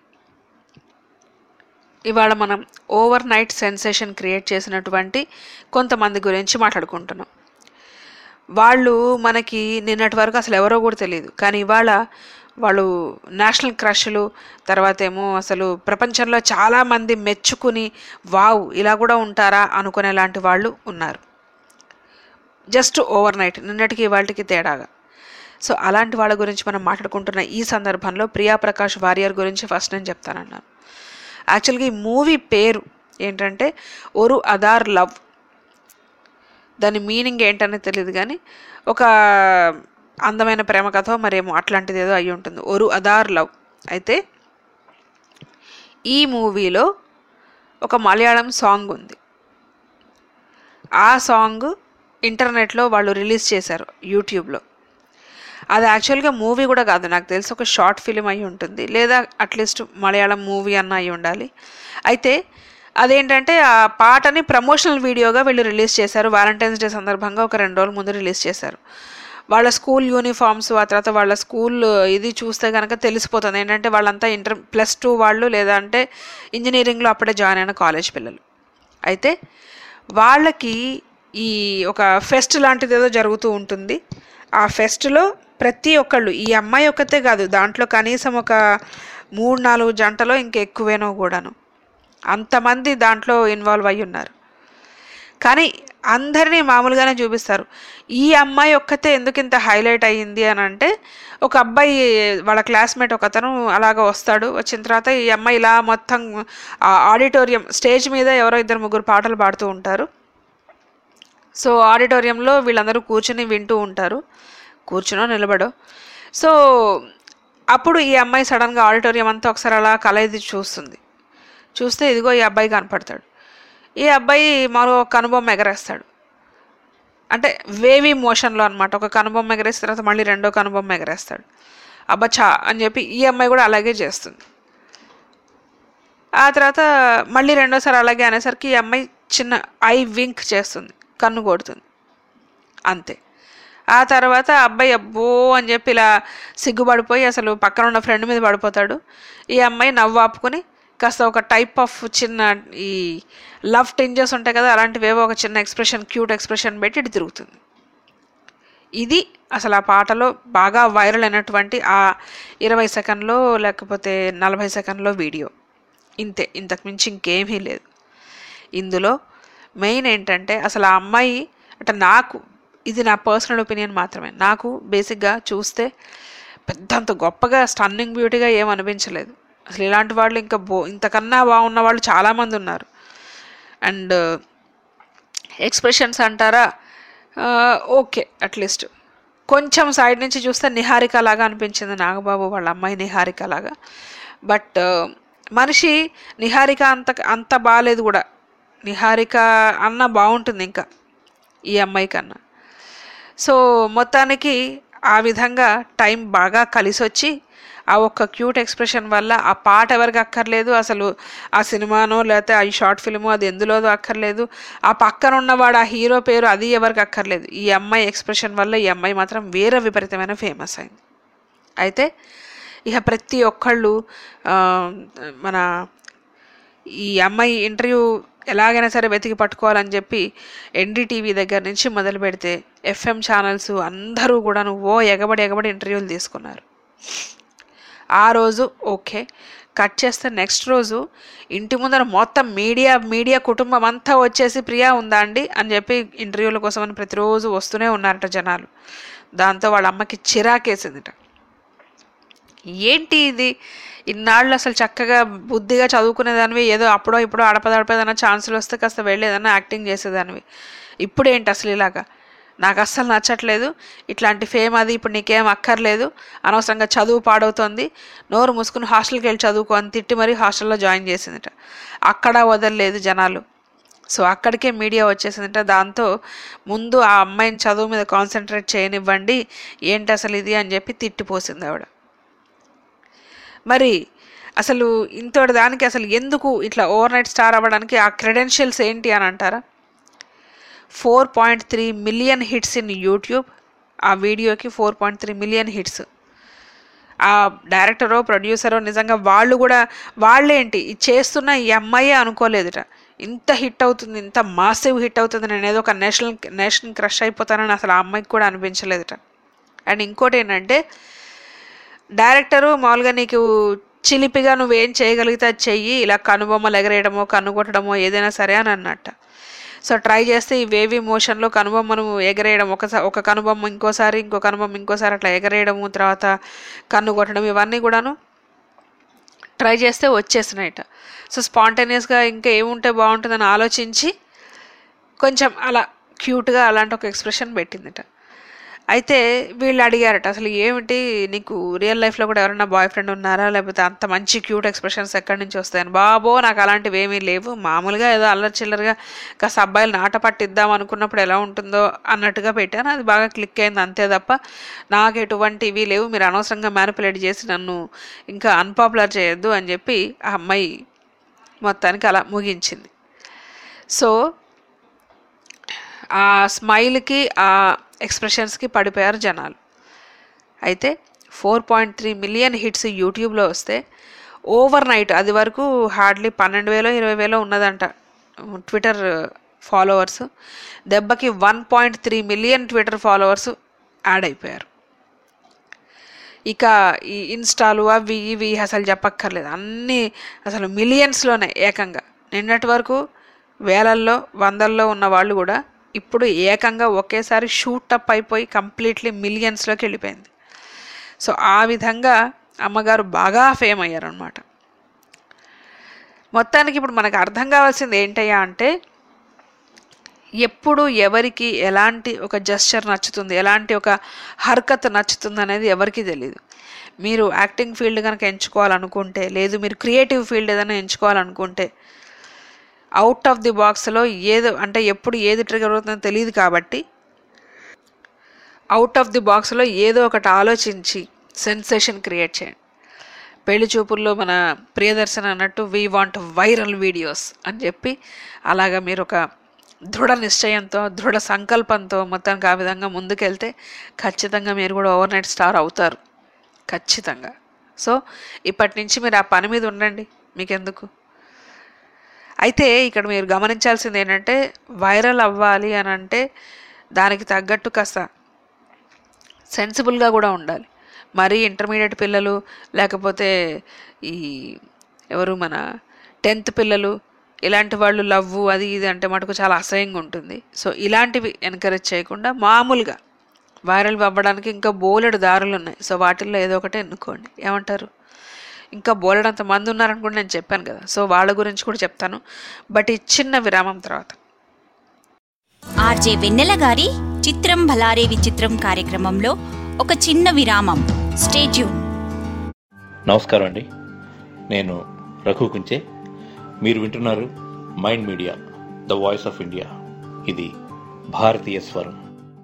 Speaker 5: ఇవాళ మనం ఓవర్ నైట్ సెన్సేషన్ క్రియేట్ చేసినటువంటి కొంతమంది గురించి మాట్లాడుకుంటున్నాం వాళ్ళు మనకి నిన్నటి వరకు అసలు ఎవరో కూడా తెలియదు కానీ ఇవాళ వాళ్ళు నేషనల్ క్రష్లు తర్వాత ఏమో అసలు ప్రపంచంలో చాలామంది మెచ్చుకుని వావ్ ఇలా కూడా ఉంటారా అనుకునేలాంటి వాళ్ళు ఉన్నారు జస్ట్ ఓవర్ నైట్ నిన్నటికి వాళ్ళకి తేడాగా సో అలాంటి వాళ్ళ గురించి మనం మాట్లాడుకుంటున్న ఈ సందర్భంలో ప్రియా ప్రకాష్ వారియర్ గురించి ఫస్ట్ నేను చెప్తానన్నాను యాక్చువల్గా ఈ మూవీ పేరు ఏంటంటే ఒరు అదార్ లవ్ దాని మీనింగ్ ఏంటనే తెలియదు కానీ ఒక అందమైన ప్రేమ కథ మరేమో అట్లాంటిది ఏదో అయి ఉంటుంది ఒరు అదార్ లవ్ అయితే ఈ మూవీలో ఒక మలయాళం సాంగ్ ఉంది ఆ సాంగ్ ఇంటర్నెట్లో వాళ్ళు రిలీజ్ చేశారు యూట్యూబ్లో అది యాక్చువల్గా మూవీ కూడా కాదు నాకు తెలిసి ఒక షార్ట్ ఫిలిం అయి ఉంటుంది లేదా అట్లీస్ట్ మలయాళం మూవీ అన్న అయి ఉండాలి అయితే అదేంటంటే ఆ పాటని ప్రమోషనల్ వీడియోగా వీళ్ళు రిలీజ్ చేశారు వ్యాలంటైన్స్ డే సందర్భంగా ఒక రెండు రోజుల ముందు రిలీజ్ చేశారు వాళ్ళ స్కూల్ యూనిఫామ్స్ ఆ తర్వాత వాళ్ళ స్కూల్ ఇది చూస్తే కనుక తెలిసిపోతుంది ఏంటంటే వాళ్ళంతా ఇంటర్ ప్లస్ టూ వాళ్ళు లేదా అంటే ఇంజనీరింగ్లో అప్పుడే జాయిన్ అయిన కాలేజ్ పిల్లలు అయితే వాళ్ళకి ఈ ఒక ఫెస్ట్ లాంటిది ఏదో జరుగుతూ ఉంటుంది ఆ ఫెస్ట్లో ప్రతి ఒక్కళ్ళు ఈ అమ్మాయి ఒక్కతే కాదు దాంట్లో కనీసం ఒక మూడు నాలుగు జంటలో ఇంక ఎక్కువేనో కూడాను అంతమంది దాంట్లో ఇన్వాల్వ్ అయి ఉన్నారు కానీ అందరినీ మామూలుగానే చూపిస్తారు ఈ అమ్మాయి ఒక్కతే ఎందుకు ఇంత హైలైట్ అయ్యింది అని అంటే ఒక అబ్బాయి వాళ్ళ క్లాస్మేట్ ఒక అతను అలాగ వస్తాడు వచ్చిన తర్వాత ఈ అమ్మాయి ఇలా మొత్తం ఆ ఆడిటోరియం స్టేజ్ మీద ఎవరో ఇద్దరు ముగ్గురు పాటలు పాడుతూ ఉంటారు సో ఆడిటోరియంలో వీళ్ళందరూ కూర్చుని వింటూ ఉంటారు కూర్చునో నిలబడో సో అప్పుడు ఈ అమ్మాయి సడన్గా ఆడిటోరియం అంతా ఒకసారి అలా కలయిది చూస్తుంది చూస్తే ఇదిగో ఈ అబ్బాయి కనపడతాడు ఈ అబ్బాయి మరో కనుబొమ్మ ఎగరేస్తాడు అంటే వేవీ మోషన్లో అనమాట ఒక కనుబొమ్మ ఎగరేసిన తర్వాత మళ్ళీ రెండో కనుబొమ్మ ఎగరేస్తాడు అబ్బా చా అని చెప్పి ఈ అమ్మాయి కూడా అలాగే చేస్తుంది ఆ తర్వాత మళ్ళీ రెండోసారి అలాగే అనేసరికి ఈ అమ్మాయి చిన్న ఐ వింక్ చేస్తుంది కన్ను కొడుతుంది అంతే ఆ తర్వాత ఆ అబ్బాయి అబ్బో అని చెప్పి ఇలా సిగ్గుపడిపోయి అసలు పక్కన ఉన్న ఫ్రెండ్ మీద పడిపోతాడు ఈ అమ్మాయి నవ్వు ఆపుకొని కాస్త ఒక టైప్ ఆఫ్ చిన్న ఈ లవ్ టెంజెస్ ఉంటాయి కదా అలాంటివేవో ఒక చిన్న ఎక్స్ప్రెషన్ క్యూట్ ఎక్స్ప్రెషన్ పెట్టి ఇటు తిరుగుతుంది ఇది అసలు ఆ పాటలో బాగా వైరల్ అయినటువంటి ఆ ఇరవై సెకండ్లో లేకపోతే నలభై సెకండ్లో వీడియో ఇంతే ఇంతకు మించి ఇంకేమీ లేదు ఇందులో మెయిన్ ఏంటంటే అసలు ఆ అమ్మాయి అంటే నాకు ఇది నా పర్సనల్ ఒపీనియన్ మాత్రమే నాకు బేసిక్గా చూస్తే పెద్ద అంత గొప్పగా స్టన్నింగ్ బ్యూటీగా ఏం అనిపించలేదు అసలు ఇలాంటి వాళ్ళు ఇంకా బో ఇంతకన్నా బాగున్న వాళ్ళు చాలామంది ఉన్నారు అండ్ ఎక్స్ప్రెషన్స్ అంటారా ఆ, ఓకే అట్లీస్ట్ కొంచెం సైడ్ నుంచి చూస్తే నిహారిక లాగా అనిపించింది నాగబాబు వాళ్ళ అమ్మాయి నిహారిక లాగా బట్ మనిషి నిహారిక అంత అంత బాగాలేదు కూడా నిహారిక అన్న బాగుంటుంది ఇంకా ఈ అమ్మాయి కన్నా సో మొత్తానికి ఆ విధంగా టైం బాగా కలిసి వచ్చి ఆ ఒక్క క్యూట్ ఎక్స్ప్రెషన్ వల్ల ఆ పాట ఎవరికి అక్కర్లేదు అసలు ఆ సినిమానో లేకపోతే ఆ షార్ట్ ఫిల్మో అది ఎందులోదో అక్కర్లేదు ఆ పక్కన ఉన్నవాడు ఆ హీరో పేరు అది ఎవరికి అక్కర్లేదు ఈ అమ్మాయి ఎక్స్ప్రెషన్ వల్ల ఈ అమ్మాయి మాత్రం వేరే విపరీతమైన ఫేమస్ అయింది అయితే ఇక ప్రతి ఒక్కళ్ళు ఆ, మన ఈ అమ్మాయి ఇంటర్వ్యూ ఎలాగైనా సరే వెతికి పట్టుకోవాలని చెప్పి ఎన్డీటీవీ దగ్గర నుంచి మొదలు పెడితే ఎఫ్ఎం ఛానల్స్ అందరూ కూడాను ఓ ఎగబడి ఎగబడి ఇంటర్వ్యూలు తీసుకున్నారు ఆ రోజు ఓకే కట్ చేస్తే నెక్స్ట్ రోజు ఇంటి ముందర మొత్తం మీడియా మీడియా కుటుంబం అంతా వచ్చేసి ప్రియా ఉందా అండి అని చెప్పి ఇంటర్వ్యూల కోసం అని ప్రతిరోజు వస్తూనే ఉన్నారట జనాలు దాంతో వాళ్ళ అమ్మకి చిరాకేసిందిట ఏంటి ఇది ఇన్నాళ్ళు అసలు చక్కగా బుద్ధిగా చదువుకునేదానివి ఏదో అప్పుడో ఇప్పుడో అడపదడపేదన్నా ఛాన్సులు వస్తే కాస్త వెళ్ళి ఏదన్నా యాక్టింగ్ చేసేదానివి ఇప్పుడేంటి అసలు ఇలాగా నాకు అస్సలు నచ్చట్లేదు ఇట్లాంటి ఫేమ్ అది ఇప్పుడు నీకేం అక్కర్లేదు అనవసరంగా చదువు పాడవుతోంది నోరు మూసుకుని హాస్టల్కి వెళ్ళి చదువుకో అని తిట్టి మరీ హాస్టల్లో జాయిన్ చేసిందిట అక్కడ వదలలేదు జనాలు సో అక్కడికే మీడియా వచ్చేసిందంట దాంతో ముందు ఆ అమ్మాయిని చదువు మీద కాన్సన్ట్రేట్ చేయనివ్వండి ఏంటి అసలు ఇది అని చెప్పి తిట్టిపోసింది ఆవిడ మరి అసలు ఇంతటి దానికి అసలు ఎందుకు ఇట్లా ఓవర్ నైట్ స్టార్ అవ్వడానికి ఆ క్రెడెన్షియల్స్ ఏంటి అని అంటారా four point three million hits in YouTube ఆ వీడియోకి four point three million hits ఆ డైరెక్టరో ప్రొడ్యూసరో నిజంగా వాళ్ళు కూడా వాళ్ళేంటి ఇది చేస్తున్న ఈ అమ్మాయే అనుకోలేదుట ఇంత హిట్ అవుతుంది ఇంత మాసివ్ హిట్ అవుతుంది నేను ఏదో ఒక నేషనల్ నేషన్ క్రష్ అయిపోతానని అసలు ఆ అమ్మాయికి కూడా అనిపించలేదుట అండ్ ఇంకోటి ఏంటంటే డైరెక్టరు మామూలుగా నీకు చిలిపిగా నువ్వేం చేయగలిగితే అది చెయ్యి ఇలా కనుబొమ్మలు ఎగరేయడమో కన్ను కొట్టడమో ఏదైనా సరే అని అన్నట్ట సో ట్రై చేస్తే ఈ వేవీ మోషన్లో కనుబొమ్మను ఎగరేయడం ఒకసారి ఒక కనుబొమ్మ ఇంకోసారి ఇంకో కనుబొమ్మ ఇంకోసారి అట్లా ఎగరేయడము తర్వాత కన్ను కొట్టడం ఇవన్నీ కూడాను ట్రై చేస్తే వచ్చేసినాయట సో స్పాంటేనియస్గా ఇంకా ఏముంటే బాగుంటుందని ఆలోచించి కొంచెం అలా క్యూట్గా అలాంటి ఒక ఎక్స్ప్రెషన్ పెట్టిందిట అయితే వీళ్ళు అడిగారట అసలు ఏమిటి నీకు రియల్ లైఫ్లో కూడా ఎవరైనా బాయ్ ఫ్రెండ్ ఉన్నారా లేకపోతే అంత మంచి క్యూట్ ఎక్స్ప్రెషన్స్ ఎక్కడి నుంచి వస్తాయని బాబో నాకు అలాంటివి ఏమీ లేవు మామూలుగా ఏదో అల్లరి చిల్లరగా కాస్త అబ్బాయిలు నాట పట్టిద్దాం అనుకున్నప్పుడు ఎలా ఉంటుందో అన్నట్టుగా పెట్టాను అది బాగా క్లిక్ అయింది అంతే తప్ప నాకు ఎటువంటివి లేవు మీరు అనవసరంగా మ్యానిపులేట్ చేసి నన్ను ఇంకా అన్పాపులర్ చేయొద్దు అని చెప్పి ఆ అమ్మాయి మొత్తానికి అలా ముగించింది సో ఆ స్మైల్కి ఆ ఎక్స్ప్రెషన్స్కి పడిపోయారు జనాలు అయితే four point three million hits యూట్యూబ్లో వస్తే ఓవర్ నైట్ అది వరకు హార్డ్లీ పన్నెండు వేలో ఇరవై వేలో ఉన్నదంట ట్విట్టర్ ఫాలోవర్స్ దెబ్బకి one point three million Twitter followers add అయిపోయారు ఇక ఈ ఇన్స్టాలు అవి ఇవి అసలు చెప్పక్కర్లేదు అన్నీ అసలు మిలియన్స్లోనే ఏకంగా నిన్నటి వరకు వేలల్లో వందల్లో ఉన్న వాళ్ళు కూడా ఇప్పుడు ఏకంగా ఒకేసారి షూట్ అప్ అయిపోయి కంప్లీట్లీ మిలియన్స్లోకి వెళ్ళిపోయింది సో ఆ విధంగా అమ్మగారు బాగా ఫేమ్ అయ్యారనమాట మొత్తానికి ఇప్పుడు మనకు అర్థం కావాల్సింది ఏంటయ్యా అంటే ఎప్పుడు ఎవరికి ఎలాంటి ఒక జస్చర్ నచ్చుతుంది ఎలాంటి ఒక హర్కత్ నచ్చుతుంది అనేది ఎవరికి తెలియదు మీరు యాక్టింగ్ ఫీల్డ్ కనుక ఎంచుకోవాలనుకుంటే లేదు మీరు క్రియేటివ్ ఫీల్డ్ ఏదైనా ఎంచుకోవాలనుకుంటే అవుట్ ఆఫ్ ది బాక్స్లో ఏదో అంటే ఎప్పుడు ఏది ట్రిగర్ అవుతుందో తెలియదు కాబట్టి అవుట్ ఆఫ్ ది బాక్స్లో ఏదో ఒకటి ఆలోచించి సెన్సేషన్ క్రియేట్ చేయండి పెళ్లి చూపుల్లో మన ప్రియదర్శన్ అన్నట్టు వీ వాంట్ వైరల్ వీడియోస్ అని చెప్పి అలాగా మీరు ఒక దృఢ నిశ్చయంతో దృఢ సంకల్పంతో మొత్తానికి ఆ విధంగా ముందుకెళ్తే ఖచ్చితంగా మీరు కూడా ఓవర్ నైట్ స్టార్ అవుతారు ఖచ్చితంగా సో ఇప్పటి నుంచి మీరు ఆ పని మీద ఉండండి మీకెందుకు అయితే ఇక్కడ మీరు గమనించాల్సింది ఏంటంటే వైరల్ అవ్వాలి అని అంటే దానికి తగ్గట్టు కాస్త సెన్సిబుల్గా కూడా ఉండాలి మరీ ఇంటర్మీడియట్ పిల్లలు లేకపోతే ఈ ఎవరు మన టెన్త్ పిల్లలు ఇలాంటి వాళ్ళు లవ్ అది ఇది అంటే మటుకు చాలా అసహ్యంగా ఉంటుంది సో ఇలాంటివి ఎంకరేజ్ చేయకుండా మామూలుగా వైరల్ అవ్వడానికి ఇంకా బోలెడు దారులు ఉన్నాయి సో వాటిల్లో ఏదో ఒకటి ఎన్నుకోండి ఏమంటారు ఇంకా బోలెడంత మంది ఉన్నారని కూడా నేను చెప్పాను కదా సో వాళ్ళ గురించి కూడా చెప్తాను బట్ ఈ చిన్న విరామం తర్వాత
Speaker 4: ఆర్జే వెన్నెల గారి చిత్రం భలారే విచిత్రం కార్యక్రమంలో ఒక చిన్న విరామం స్టేట్యూన్
Speaker 10: నమస్కారం అండి నేను రఘు కుంచే మీరు వింటున్నారు mind media the voice of India ఇది భారతీయ స్వరం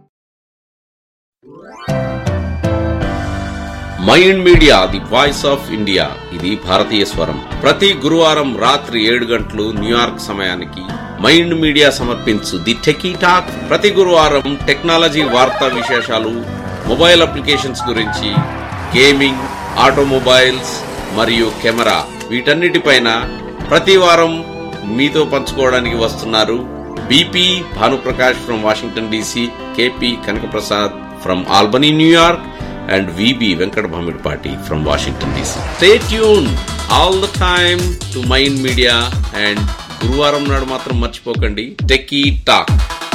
Speaker 11: mind media the voice of India ఇది భారతీయ స్వరం ప్రతి గురువారం రాత్రి ఏడు గంటలు న్యూయార్క్ సమయానికి మైండ్ మీడియా సమర్పించు ది టెకీ టాక్ ప్రతి గురువారం టెక్నాలజీ వార్తా విశేషాలు మొబైల్ అప్లికేషన్స్ గురించి గేమింగ్ ఆటోమొబైల్స్ మరియు కెమెరా వీటన్నిటిపైన ప్రతి వారం మీతో పంచుకోవడానికి వస్తున్నారు BP Bhanuprakash from Washington DC KP Kanakaprasad from Albany New York and VB Venkat Bhamidpati from Washington DC. Stay tuned all the time to Mind Media and గురువారం నాడు మాత్రం మర్చిపోకండి టెకీ టాక్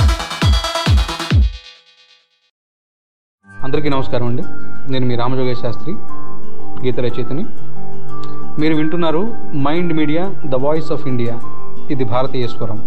Speaker 12: అందరికీ నమస్కారం అండి నేను మీ రామజోగేశ్ శాస్త్రి గీత రచయితని మీరు వింటున్నారు mind media the voice of India ఇది భారతీయ స్వరం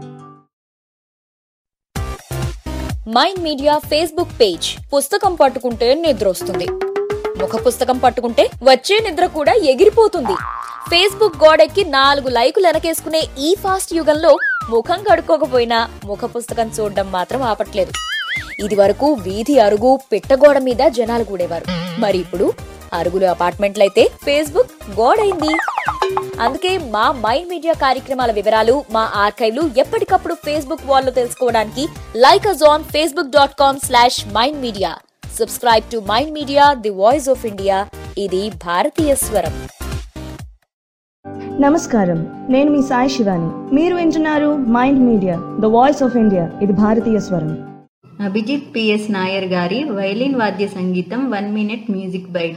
Speaker 13: మైండ్ మీడియా ఫేస్బుక్ పేజ్ పుస్తకం పట్టుకుంటే నిద్ర వస్తుంది ముఖ పుస్తకం పట్టుకుంటే వచ్చే నిద్ర కూడా ఎగిరిపోతుంది ఫేస్బుక్ గోడెక్కి నాలుగు లైకులు వెనకేసుకునే ఈ ఫాస్ట్ యుగంలో ముఖం కడుక్కోకపోయినా ముఖ పుస్తకం చూడడం మాత్రం ఆపట్లేదు ఇది వరకు వీధి అరుగు పిట్టగోడ మీద జనాలు కూడేవారు మరి ఇప్పుడు అరుగులు అపార్ట్మెంట్లయితే ఫేస్బుక్ గోడైంది అందుకే మా మైండ్ మీడియా కార్యక్రమాల వివరాలు మా ఆర్కైవ్లు ఎప్పటికప్పుడు ఫేస్బుక్ వాల్లో తెలుసుకోవడానికి like us on Facebook dot com slash mind media subscribe to mind media the voice of India ఇది భారతీయ స్వరం
Speaker 14: నమస్కారం నేను మీ సాయి శివాని మీరు వింటున్నారు mind media the voice of India ఇది భారతీయ స్వరం
Speaker 15: అభిజిత్ పిఎస్ నాయర్ గారి వైలిన్ వాద్య సంగీతం వన్ మినిట్ మ్యూజిక్ బైట్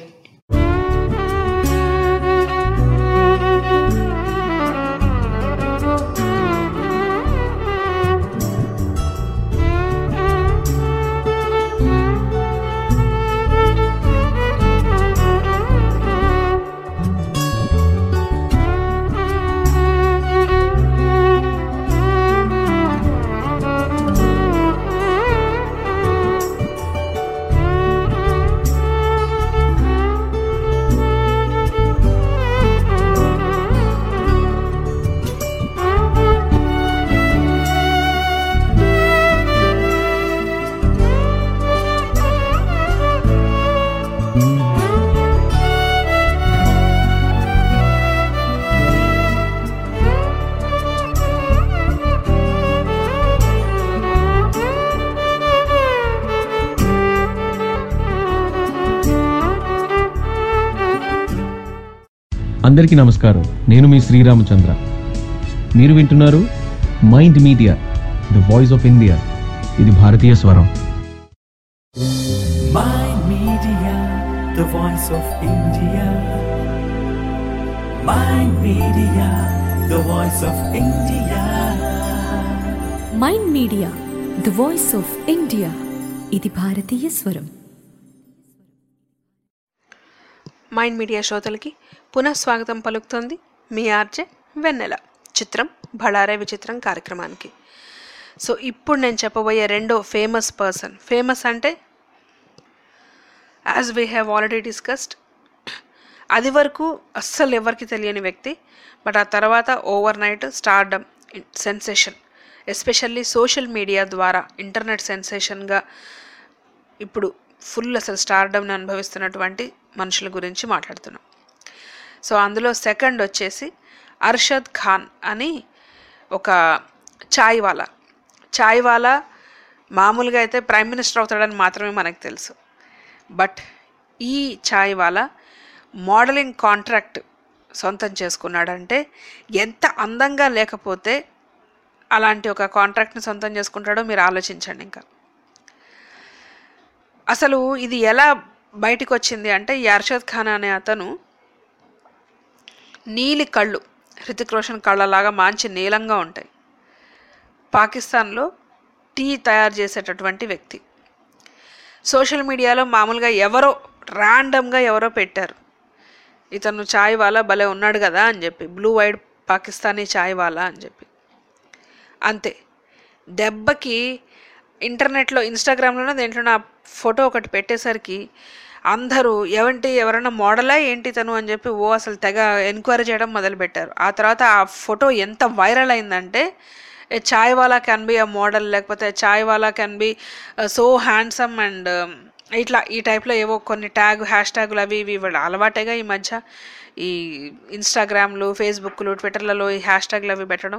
Speaker 16: అందరికీ నమస్కారం నేను మీ శ్రీరామచంద్ర మీరు వింటున్నారు mind media the voice of India ఇది భారతీయ స్వరం
Speaker 1: Mind Media, the voice of India. Mind Media, the voice of India.
Speaker 2: Mind media the voice of India ఇది భారతీయ స్వరం
Speaker 5: మైండ్ మీడియా శ్రోతలకి పునః స్వాగతం పలుకుతోంది మీ ఆర్జే వెన్నెల చిత్రం బళారే విచిత్రం కార్యక్రమానికి సో ఇప్పుడు నేను చెప్పబోయే రెండో ఫేమస్ పర్సన్ ఫేమస్ అంటే as we have already discussed అది వరకు అస్సలు ఎవరికి తెలియని వ్యక్తి బట్ ఆ తర్వాత overnight stardom sensation especially social media ద్వారా ఇంటర్నెట్ సెన్సేషన్గా ఇప్పుడు ఫుల్ అసలు స్టార్డమ్ని అనుభవిస్తున్నటువంటి మనుషుల గురించి మాట్లాడుతున్నాం సో అందులో సెకండ్ వచ్చేసి అర్షద్ ఖాన్ అని ఒక చాయ్ వాలా చాయ్ వాలా మామూలుగా అయితే ప్రైమ్ మినిస్టర్ అవుతాడని మాత్రమే మనకు తెలుసు బట్ ఈ చాయ్ వాలా మోడలింగ్ కాంట్రాక్ట్ సొంతం చేసుకున్నాడంటే ఎంత అందంగా లేకపోతే అలాంటి ఒక కాంట్రాక్ట్ని సొంతం చేసుకుంటాడో మీరు ఆలోచించండి ఇంకా అసలు ఇది ఎలా బయటికి వచ్చింది అంటే ఈ అర్షద్ ఖాన్ అనే అతను నీలి కళ్ళు హృతిక్ రోషన్ కళ్ళలాగా మంచి నీలంగా ఉంటాయి పాకిస్తాన్లో టీ తయారు చేసేటటువంటి వ్యక్తి సోషల్ మీడియాలో మామూలుగా ఎవరో ర్యాండమ్గా ఎవరో పెట్టారు ఇతను చాయ్ వాలా భలే ఉన్నాడు కదా అని చెప్పి బ్లూ వైడ్ పాకిస్తానీ చాయ్ వాలా అని చెప్పి అంతే దెబ్బకి ఇంటర్నెట్లో ఇన్స్టాగ్రామ్లోనే దేంట్లో నా ఫోటో ఒకటి పెట్టేసరికి అందరూ ఎవంటి ఎవరైనా మోడలా ఏంటి తను అని చెప్పి ఓ అసలు తెగ ఎంక్వైరీ చేయడం మొదలుపెట్టారు ఆ తర్వాత ఆ ఫోటో ఎంత వైరల్ అయిందంటే a chai wala can be a model లేకపోతే chai wala can be so handsome and ఇట్లా ఈ టైప్లో ఏవో కొన్ని ట్యాగ్ హ్యాష్ ట్యాగులు అవి ఇవి ఇవాళ అలవాటేగా ఈ మధ్య ఈ ఇన్స్టాగ్రామ్లు ఫేస్బుక్లు ట్విట్టర్లలో ఈ హ్యాష్ ట్యాగ్లు అవి పెట్టడం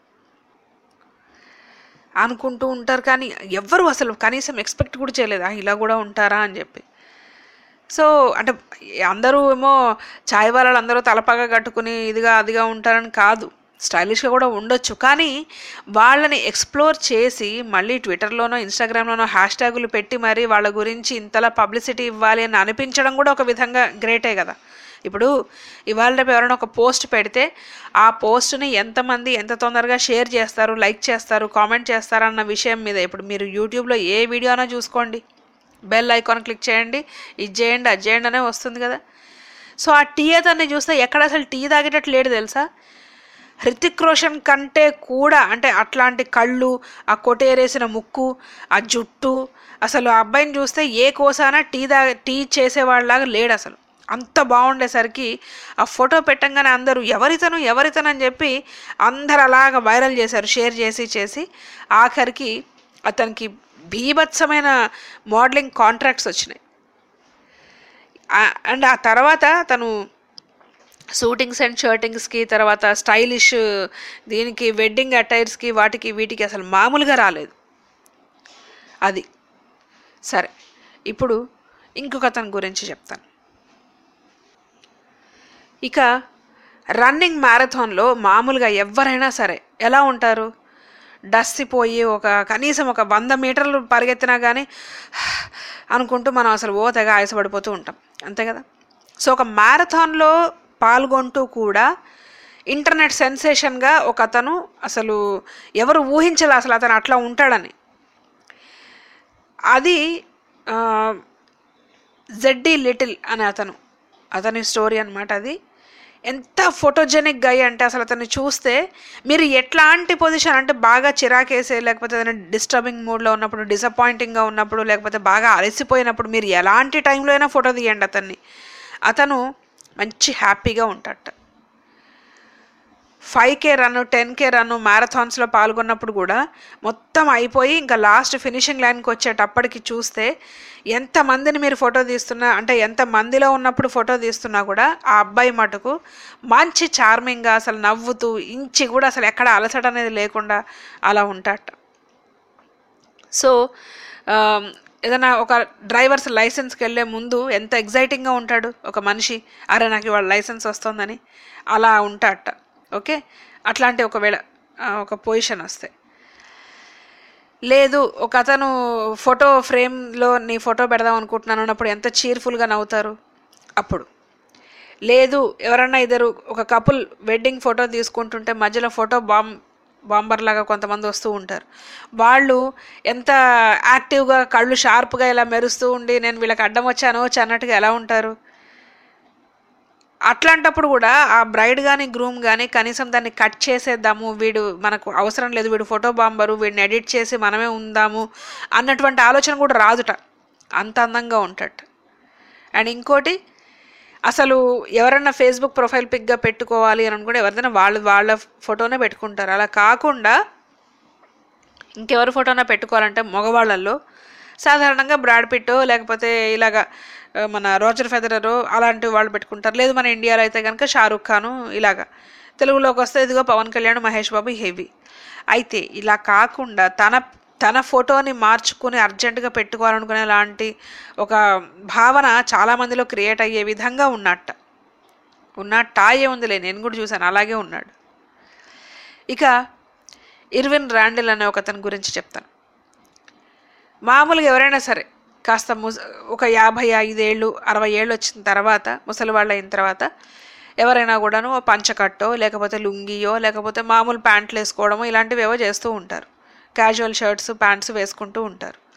Speaker 5: అనుకుంటూ ఉంటారు కానీ ఎవ్వరు అసలు కనీసం ఎక్స్పెక్ట్ కూడా చేయలేదు "ఆ, ఇలా కూడా ఉంటారా అని చెప్పి సో అంటే అందరూ ఏమో చాయ్ వాళ్ళు అందరూ తలపాగా కట్టుకుని ఇదిగా అదిగా ఉంటారని కాదు స్టైలిష్గా కూడా ఉండొచ్చు కానీ వాళ్ళని ఎక్స్ప్లోర్ చేసి మళ్ళీ ట్విట్టర్లోనో ఇన్స్టాగ్రామ్లోనో హ్యాష్ ట్యాగులు పెట్టి మరి వాళ్ళ గురించి ఇంతలా పబ్లిసిటీ ఇవ్వాలి అని అనిపించడం కూడా ఒక విధంగా గ్రేటే కదా ఇప్పుడు ఇవాళ రేపు ఎవరైనా ఒక పోస్ట్ పెడితే ఆ పోస్ట్ని ఎంతమంది ఎంత తొందరగా షేర్ చేస్తారు లైక్ చేస్తారు కామెంట్ చేస్తారు అన్న విషయం మీద ఇప్పుడు మీరు యూట్యూబ్లో ఏ వీడియో అయినా చూసుకోండి బెల్ ఐకాన్ క్లిక్ చేయండి ఇది చేయండి అది చేయండి అనే వస్తుంది కదా సో ఆ టీ అతన్ని చూస్తే ఎక్కడ అసలు టీ తాగేటట్టు లేడు తెలుసా హృతిక్ రోషన్ కంటే కూడా అంటే అట్లాంటి కళ్ళు ఆ కొటేరేసిన ముక్కు ఆ జుట్టు అసలు ఆ అబ్బాయిని చూస్తే ఏ కోసానా టీ దా టీ చేసేవాళ్ళలాగా లేడు అసలు అంత బాగుండేసరికి ఆ ఫోటో పెట్టంగానే అందరూ ఎవరితను ఎవరితను అని చెప్పి అందరు అలాగ వైరల్ చేశారు షేర్ చేసి చేసి ఆఖరికి అతనికి బీభత్సమైన మోడలింగ్ కాంట్రాక్ట్స్ వచ్చినాయి అండ్ ఆ తర్వాత తను షూటింగ్స్ అండ్ షర్టింగ్స్కి తర్వాత స్టైలిష్ దీనికి వెడ్డింగ్ అటైర్స్కి వాటికి వీటికి అసలు మామూలుగా రాలేదు అది సరే ఇప్పుడు ఇంకొక అతని గురించి చెప్తాను ఇక రన్నింగ్ మ్యారథాన్లో మామూలుగా ఎవరైనా సరే ఎలా ఉంటారు డస్సిపోయి ఒక కనీసం ఒక వంద మీటర్లు పరిగెత్తినా కానీ అనుకుంటూ మనం అసలు ఓ తెగ ఆయాసపడిపోతూ ఉంటాం అంతే కదా సో ఒక మ్యారథాన్లో పాల్గొంటూ కూడా ఇంటర్నెట్ సెన్సేషన్గా ఒక అతను అసలు ఎవరు ఊహించలే అసలు అతను అట్లా ఉంటాడని అది జెడ్డీ లిటిల్ అనే అతను అతని స్టోరీ అనమాట అది ఎంత ఫోటోజెనిక్ గై అంటే అసలు అతన్ని చూస్తే మీరు ఎట్లాంటి పొజిషన్ అంటే బాగా చిరాకేసే లేకపోతే ఏదైనా డిస్టర్బింగ్ మూడ్లో ఉన్నప్పుడు డిసప్పాయింటింగ్గా ఉన్నప్పుడు లేకపోతే బాగా అలసిపోయినప్పుడు మీరు ఎలాంటి టైంలో అయినా ఫోటో తీయండి అతన్ని అతను మంచి హ్యాపీగా ఉంటాడట five K run ten K run మ్యారథాన్స్లో పాల్గొన్నప్పుడు కూడా మొత్తం అయిపోయి ఇంకా లాస్ట్ ఫినిషింగ్ లైన్కి వచ్చేటప్పటికి చూస్తే ఎంతమందిని మీరు ఫోటో తీస్తున్నా అంటే ఎంత మందిలో ఉన్నప్పుడు ఫోటో తీస్తున్నా కూడా ఆ అబ్బాయి మటుకు మంచి చార్మింగ్గా అసలు నవ్వుతూ ఇంచి కూడా అసలు ఎక్కడ అలసట అనేది లేకుండా అలా ఉంటాడట సో ఏదైనా ఒక డ్రైవర్స్ లైసెన్స్కి వెళ్ళే ముందు ఎంత ఎగ్జైటింగ్గా ఉంటాడు ఒక మనిషి అరే నాకు ఇవాళ లైసెన్స్ వస్తుందని అలా ఉంటాడట ఓకే అట్లాంటి ఒకవేళ ఆ, ఒక పొజిషన్ వస్తే లేదు ఒక అతను ఫోటో ఫ్రేమ్లో నీ ఫోటో పెడదాం అనుకుంటున్నాను అన్నప్పుడు ఎంత చీర్ఫుల్గా నవ్వుతారు అప్పుడు లేదు ఎవరన్నా ఇద్దరు ఒక కపుల్ వెడ్డింగ్ ఫోటో తీసుకుంటుంటే మధ్యలో ఫోటో బాంబ్ బాంబర్ లాగా కొంతమంది వస్తూ ఉంటారు వాళ్ళు ఎంత యాక్టివ్గా కళ్ళు షార్ప్గా ఇలా మెరుస్తూ ఉండి నేను వీళ్ళకి అడ్డం వచ్చాను వచ్చి అన్నట్టుగా ఎలా ఉంటారు అట్లాంటప్పుడు కూడా ఆ బ్రైడ్ కానీ గ్రూమ్ కానీ కనీసం దాన్ని కట్ చేసేద్దాము వీడు మనకు అవసరం లేదు వీడు ఫోటో బాంబరు వీడిని ఎడిట్ చేసి మనమే ఉందాము అన్నటువంటి ఆలోచన కూడా రాదుట అంత అందంగా ఉంటాడు అండ్ ఇంకోటి అసలు ఎవరన్నా ఫేస్బుక్ ప్రొఫైల్ పిక్గా పెట్టుకోవాలి అని అనుకుంటే ఎవరిదైనా వాళ్ళు వాళ్ళ ఫోటోనే పెట్టుకుంటారు అలా కాకుండా ఇంకెవరి ఫోటోనా పెట్టుకోవాలంటే మగవాళ్ళల్లో సాధారణంగా బ్రాడ్ పిట్టో లేకపోతే ఇలాగా ఆ, మన రోజర్ ఫెదరరు అలాంటి వాళ్ళు పెట్టుకుంటారు లేదు మన ఇండియాలో అయితే కనుక షారుఖ్ ఖాను ఇలాగా తెలుగులోకి వస్తే ఇదిగో పవన్ కళ్యాణ్ మహేష్ బాబు హెవీ అయితే ఇలా కాకుండా తన తన ఫోటోని మార్చుకుని అర్జెంటుగా పెట్టుకోవాలనుకునే లాంటి ఒక భావన చాలామందిలో క్రియేట్ అయ్యే విధంగా ఉన్నట్ట ఉన్నట్టాయే ఉందిలే నేను కూడా చూశాను అలాగే ఉన్నాడు ఇక ఇర్విన్ రాండిల్ అనే ఒక అతని గురించి చెప్తాను మామూలుగా ఎవరైనా సరే కాస్త ముస ఒక యాభై ఐదేళ్ళు అరవై ఏళ్ళు వచ్చిన తర్వాత ముసలి వాళ్ళు అయిన తర్వాత ఎవరైనా కూడాను ఓ పంచకట్టో లేకపోతే లుంగియో లేకపోతే మామూలు ప్యాంట్లు వేసుకోవడమో ఇలాంటివి ఏవో చేస్తూ ఉంటారు క్యాజువల్ షర్ట్స్ ప్యాంట్స్ వేసుకుంటూ ఉంటారు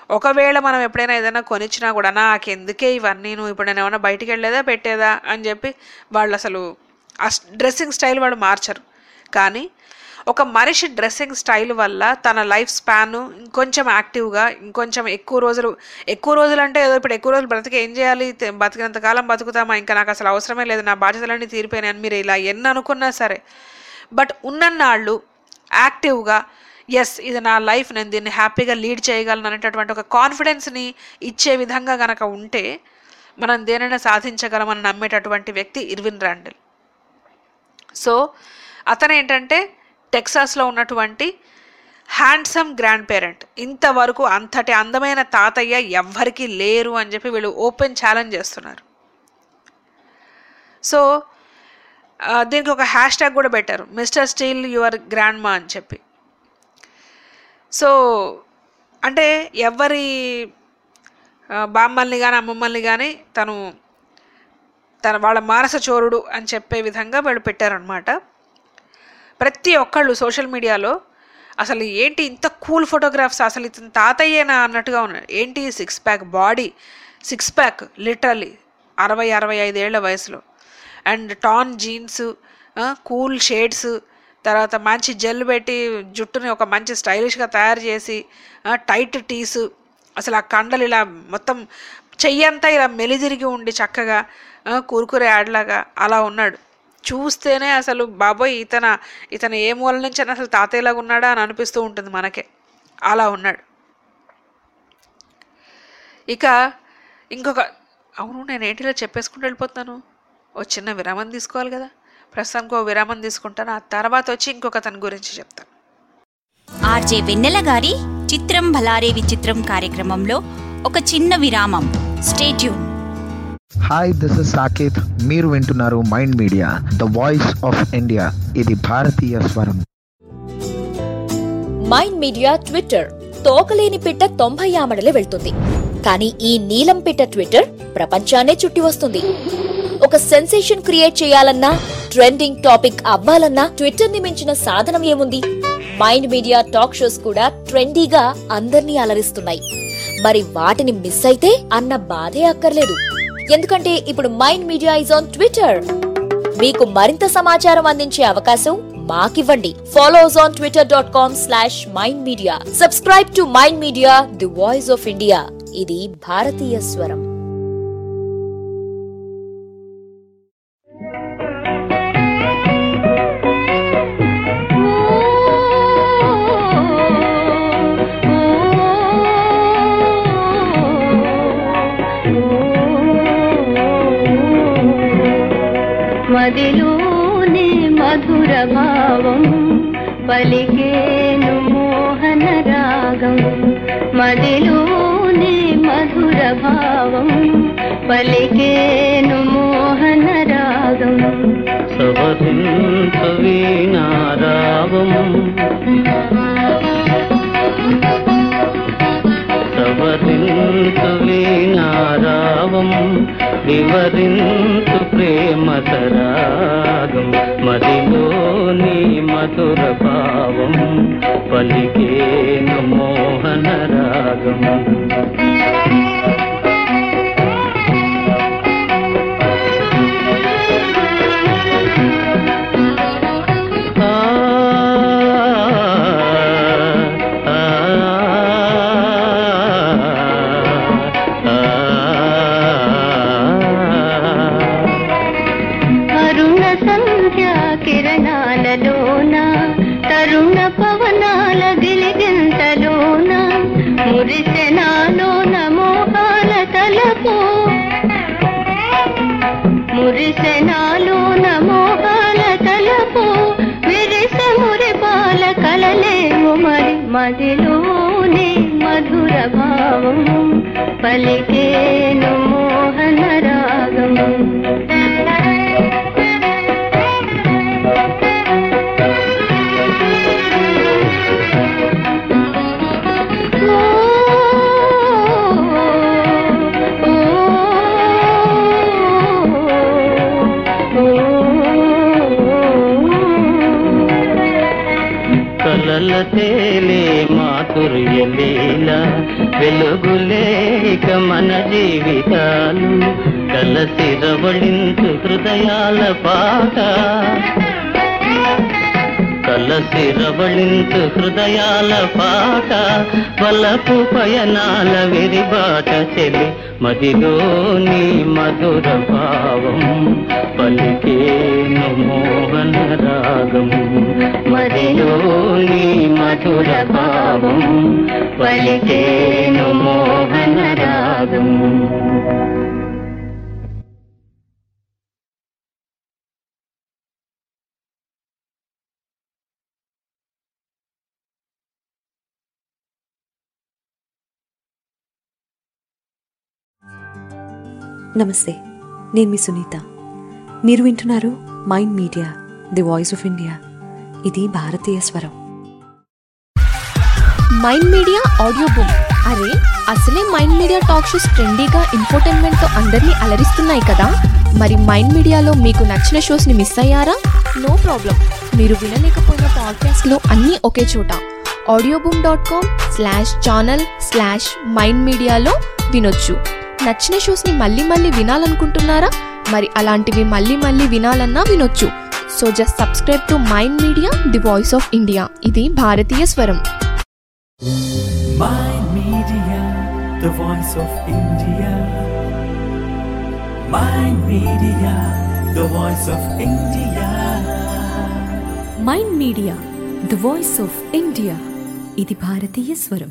Speaker 5: ఒకవేళ మనం ఎప్పుడైనా ఏదైనా కొనిచ్చినా కూడా నాకెందుకే ఇవన్నీ నువ్వు ఇప్పుడు నేను ఏమైనా బయటికి వెళ్ళేదా పెట్టేదా అని చెప్పి వాళ్ళు అసలు ఆ డ్రెస్సింగ్ స్టైల్ వాళ్ళు మార్చరు కానీ ఒక మనిషి డ్రెస్సింగ్ స్టైల్ వల్ల తన లైఫ్ స్పాన్ ఇంకొంచెం యాక్టివ్గా ఇంకొంచెం ఎక్కువ రోజులు ఎక్కువ రోజులు అంటే ఏదో ఇప్పుడు ఎక్కువ రోజులు బ్రతికి ఏం చేయాలి తె- బతికినంత కాలం బతుకుతామా ఇంకా నాకు అసలు అవసరమే లేదు నా బాధ్యతలన్నీ తీరిపోయినాయని మీరు ఇలా ఎన్ని అనుకున్నా సరే బట్ ఉన్నన్నాళ్ళు యాక్టివ్గా ఎస్ ఇది నా లైఫ్ నేను దీన్ని హ్యాపీగా లీడ్ చేయగలను అనేటటువంటి ఒక కాన్ఫిడెన్స్ని ఇచ్చే విధంగా గనక ఉంటే మనం దేనైనా సాధించగలమని నమ్మేటటువంటి వ్యక్తి ఇర్విన్ ర్యాండిల్ సో అతను ఏంటంటే టెక్సాస్లో ఉన్నటువంటి హ్యాండ్సమ్ గ్రాండ్ పేరెంట్ ఇంతవరకు అంతటి అందమైన తాతయ్య ఎవ్వరికీ లేరు అని చెప్పి వీళ్ళు ఓపెన్ ఛాలెంజ్ చేస్తున్నారు సో ఆ, దీనికి ఒక హ్యాష్ ట్యాగ్ కూడా పెట్టారు మిస్టర్ స్టీల్ యువర్ గ్రాండ్ మా అని చెప్పి సో అంటే ఎవరి ఆ, బామ్మల్ని కానీ అమ్మమ్మల్ని కానీ తను తన వాళ్ళ మానస చోరుడు అని చెప్పే విధంగా వాళ్ళు పెట్టారనమాట ప్రతి ఒక్కళ్ళు సోషల్ మీడియాలో అసలు ఏంటి ఇంత కూల్ ఫోటోగ్రాఫ్స్ అసలు ఇతను తాతయ్యేనా అన్నట్టుగా ఉన్నాడు ఏంటి six pack body six pack literally అరవై అరవై ఐదేళ్ల వయసులో and tan jeans cool shades తర్వాత మంచి జెల్ పెట్టి జుట్టుని ఒక మంచి స్టైలిష్గా తయారు చేసి టైట్ టీస్ అసలు ఆ కండలు ఇలా మొత్తం చెయ్యంతా ఇలా మెలిదిరిగి ఉండి చక్కగా ఆ, కురుకురే యాడ్లాగా అలా ఉన్నాడు చూస్తేనే అసలు బాబోయ్ ఇతన ఇతను ఏ మూల నుంచి అయినా అసలు తాతయ్యలాగా ఉన్నాడా అని అనిపిస్తూ ఉంటుంది మనకే అలా ఉన్నాడు ఇక ఇంకొక అవును నేను ఏంటిలా చెప్పేసుకుంటూ వెళ్ళిపోతున్నాను ఓ చిన్న విరామం తీసుకోవాలి కదా ప్రస్తుతానికి ఓ విరామం తీసుకుంటాను ఆ తర్వాత వచ్చి ఇంకొక తన గురించి చెప్తాను
Speaker 4: ఆర్జే వెన్నెల గారి చిత్రం భలారే విచిత్రం కార్యక్రమంలో ఒక చిన్న విరామం stay tuned
Speaker 17: hi this is Saketh మీరు వింటున్నారు mind media the voice of India ఇది భారతీయ స్వరం
Speaker 13: మైండ్ మీడియా ట్విట్టర్ తోకలేని పిట్ట తొంభై ఆమడలే వెళ్తుంది కానీ ఈ నీలం పిట్ట ట్విట్టర్ ప్రపంచాన్నే చుట్టి వస్తుంది ఒక సెన్సేషన్ క్రియేట్ చేయాలన్నా ట్రెండింగ్ టాపిక్ అవ్వాలన్నా ట్విట్టర్ ని మించిన సాధనం ఏముంది మైండ్ మీడియా టాక్ షోస్ కూడా ట్రెండీగా అందర్నీ అలరిస్తున్నాయి మరి వాటిని మిస్ అయితే అన్న బాధే అక్కర్లేదు ఎందుకంటే ఇప్పుడు mind media is on Twitter మీకు మరింత సమాచారం అందించే అవకాశం మాకివ్వండి follow us on Twitter dot com slash mind media subscribe to mind media the voice of India ఇది భారతీయ స్వరం
Speaker 7: మదిలోని మధుర భావం పలికేను మోహన రాగం మదిలోని మధుర భావం పలికేను మోహన రాగం
Speaker 9: సవసింత వీణారావం సవరింతు వీణారావం వివరింతు ప్రేమ సరాగం మదిలోని మధుర భావం పలికేను మోహన రాగం
Speaker 7: అరుణ సంధ్యా కిరణాలలోన తరుణ పవనాల గిలిగింతలోన మురిసెనాలోన మోహాల తలపు మురిసెనాలోన మోహాల తలపు విరిసె మురిపాల కలలేము మరి మదిలోని మధుర భావం పలికేను మోహన రాగం
Speaker 9: కలల తేలే మాత సూర్యలీల వెలుగులేక మన జీవితాలు కలసి రవళించు హృదయాల పాట కలసి రవళించు హృదయాల పాట వలపు పయనాల విరిబాట చెలి మదిలోని మధుర భావం పలికేను మోహన రాగం మదిలోని మధుర భావం పలికేను మోహన రాగం
Speaker 2: నమస్తే నేను మీ సునీత మీరు వింటున్నారు mind media the voice of India ఇది భారతీయ స్వరం
Speaker 18: మైండ్ మీడియా ఆడియో బుక్ అరే అసలే మైండ్ మీడియా టాక్ షోస్ ట్రెండీగా ఇన్ఫోటైన్మెంట్తో అందరినీ అలరిస్తున్నాయి కదా మరి మైండ్ మీడియాలో మీకు నచ్చిన షోస్ని మిస్ అయ్యారా నో ప్రాబ్లం మీరు వినలేకపోయిన పాడ్కాస్ట్లో అన్నీ ఒకే చోట Audioboom dot com slash channel slash mind మీడియాలో వినొచ్చు నచ్చిన షోస్ని మళ్ళీ మళ్ళీ వినాలనుకుంటున్నారా మరి అలాంటివి మళ్ళీ మళ్ళీ వినాలన్నా వినొచ్చు so just subscribe to mind media the voice of India ఇది భారతీయ స్వరం
Speaker 1: Mind Media, the voice of India. Mind Media, the voice of India.
Speaker 2: Mind media the voice of India ఇది భారతీయ స్వరం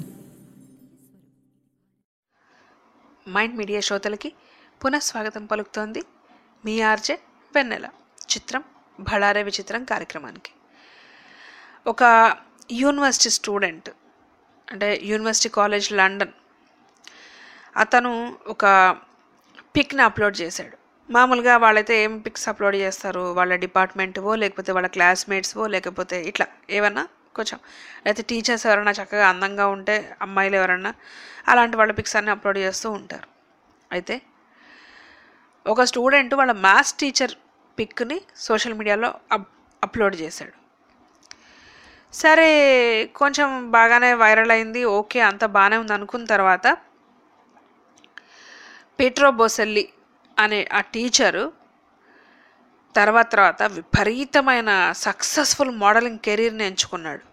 Speaker 5: మైండ్ మీడియా శ్రోతలకి పునఃస్వాగతం పలుకుతోంది మీ ఆర్జే వెన్నెల చిత్రం భళారే విచిత్రం కార్యక్రమానికి ఒక యూనివర్సిటీ స్టూడెంట్ అంటే యూనివర్సిటీ కాలేజ్ లండన్ అతను ఒక పిక్ని అప్లోడ్ చేశాడు మామూలుగా వాళ్ళైతే ఏం పిక్స్ అప్లోడ్ చేస్తారు వాళ్ళ డిపార్ట్మెంట్వో లేకపోతే వాళ్ళ క్లాస్మేట్స్వో లేకపోతే ఇట్లా ఏమన్నా కొంచెం లేకపోతే టీచర్స్ ఎవరైనా చక్కగా అందంగా ఉంటే అమ్మాయిలు ఎవరన్నా అలాంటి వాళ్ళ పిక్స్ అన్ని అప్లోడ్ చేస్తూ ఉంటారు అయితే ఒక స్టూడెంట్ వాళ్ళ మ్యాథ్స్ టీచర్ పిక్ని సోషల్ మీడియాలో అప్ అప్లోడ్ చేశాడు సరే కొంచెం బాగానే వైరల్ అయింది ఓకే అంత బాగానే ఉంది అనుకున్న తర్వాత పీట్రో బోసెల్లి అనే ఆ టీచరు తర్వాత తర్వాత విపరీతమైన సక్సెస్ఫుల్ మోడలింగ్ కెరీర్ని ఎంచుకున్నాడు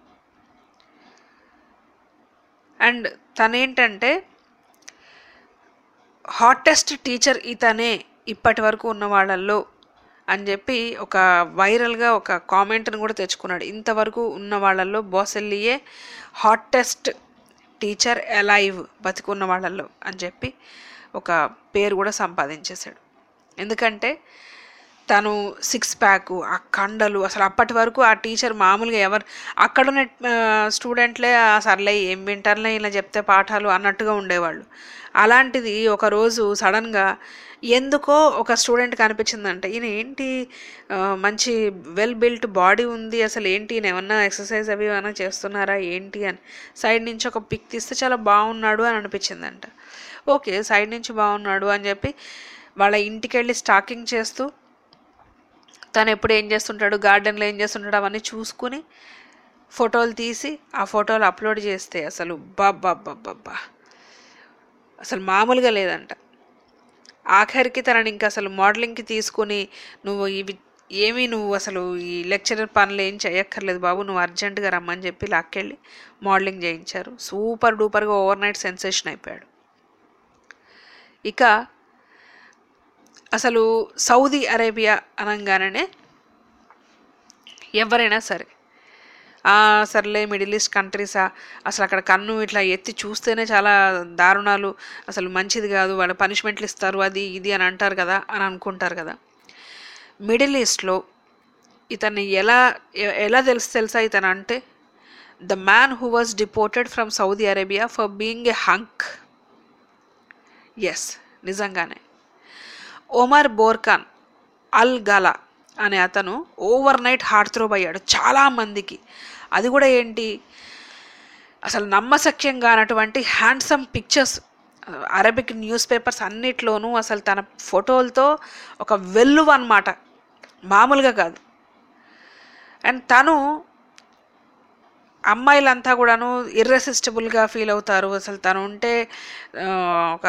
Speaker 5: అండ్ తనేంటంటే హాటెస్ట్ టీచర్ ఇతనే ఇప్పటి వరకు ఉన్న వాళ్ళల్లో అని చెప్పి ఒక వైరల్గా ఒక కామెంట్ని కూడా తెచ్చుకున్నాడు ఇంతవరకు ఉన్న వాళ్ళల్లో బోసెల్లియే హాటెస్ట్ టీచర్ అలైవ్ బతికున్న వాళ్ళల్లో అని చెప్పి ఒక పేరు కూడా సంపాదించేశాడు ఎందుకంటే తను సిక్స్ ప్యాక్ ఆ కండలు అసలు అప్పటి వరకు ఆ టీచర్ మామూలుగా ఎవరు అక్కడున్న స్టూడెంట్లే "ఆ, సర్లే ఏం వింటారులే ఇలా చెప్తే పాఠాలు అన్నట్టుగా ఉండేవాళ్ళు అలాంటిది ఒకరోజు సడన్గా ఎందుకో ఒక స్టూడెంట్ కనిపించిందంటే ఈయన ఏంటి ఆ, మంచి వెల్ బిల్ట్ బాడీ ఉంది అసలు ఏంటి ఈయన ఏమన్నా ఎక్సర్సైజ్ అవి ఏమైనా చేస్తున్నారా ఏంటి అని సైడ్ నుంచి ఒక పిక్ తీస్తే చాలా బాగున్నాడు అని అనిపించిందంట ఓకే సైడ్ నుంచి బాగున్నాడు అని చెప్పి వాళ్ళ ఇంటికి వెళ్ళి స్టాకింగ్ చేస్తూ తను ఎప్పుడు ఏం చేస్తుంటాడు గార్డెన్లో ఏం చేస్తుంటాడు అవన్నీ చూసుకుని ఫోటోలు తీసి ఆ ఫోటోలు అప్లోడ్ చేస్తే అసలు బాబ్బా అసలు మామూలుగా లేదంట ఆఖరికి తనని ఇంకా అసలు మోడలింగ్కి తీసుకుని నువ్వు ఇవి ఏమీ నువ్వు అసలు ఈ లెక్చరర్ పనులు ఏం చేయక్కర్లేదు బాబు నువ్వు అర్జెంటుగా రమ్మని చెప్పి లాక్కెళ్ళి మోడలింగ్ చేయించారు సూపర్ డూపర్గా ఓవర్ నైట్ సెన్సేషన్ అయిపోయాడు ఇక అసలు సౌదీ అరేబియా అనగానే ఎవరైనా సరే "ఆ, సర్లే మిడిల్ ఈస్ట్ కంట్రీసా అసలు అక్కడ కన్ను ఇట్లా ఎత్తి చూస్తేనే చాలా దారుణాలు అసలు మంచిది కాదు వాళ్ళ పనిష్మెంట్లు ఇస్తారు అది ఇది అని అంటారు కదా అని అనుకుంటారు కదా మిడిల్ ఈస్ట్లో ఇతన్ని ఎలా ఎ- ఎలా తెలుసు తెలుసా ఇతను అంటే the man who was deported from Saudi Arabia for being a hunk yes నిజంగానే ఒమర్ బోర్ఖాన్ అల్ గలా అనే అతను ఓవర్ నైట్ హార్ట్ థ్రోబ్ అయ్యాడు చాలామందికి అది కూడా ఏంటి అసలు నమ్మశక్యం కానటువంటి handsome pictures Arabic news papers అన్నిట్లోనూ అసలు తన ఫోటోలతో ఒక వెల్లువ అన్నమాట మామూలుగా కాదు అండ్ తను అమ్మాయిలంతా కూడాను ఇర్రెసిస్టబుల్గా ఫీల్ అవుతారు అసలు తను ఉంటే ఆ, ఒక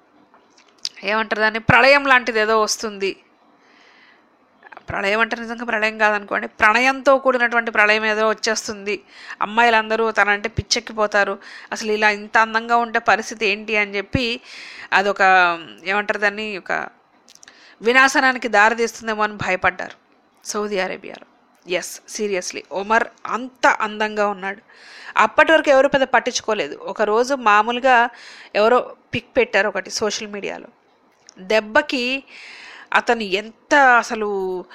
Speaker 5: ఏమంటారు దాన్ని ప్రళయం లాంటిది ఏదో వస్తుంది ప్రళయం అంటే నిజంగా ప్రళయం కాదనుకోండి ప్రణయంతో కూడినటువంటి ప్రళయం ఏదో వచ్చేస్తుంది అమ్మాయిలందరూ తనంటే పిచ్చెక్కిపోతారు అసలు ఇలా ఇంత అందంగా ఉంటే పరిస్థితి ఏంటి అని చెప్పి అదొక ఏమంటారు దాన్ని ఒక వినాశనానికి దారితీస్తుందేమో అని భయపడ్డారు సౌదీ అరేబియాలో ఎస్ సీరియస్లీ ఒమర్ అంత అందంగా ఉన్నాడు అప్పటి వరకు ఎవరు పెద్ద పట్టించుకోలేదు ఒకరోజు మామూలుగా ఎవరో పిక్ పెట్టారు ఒకటి సోషల్ మీడియాలో దెబ్బకి అతను ఎంత అసలు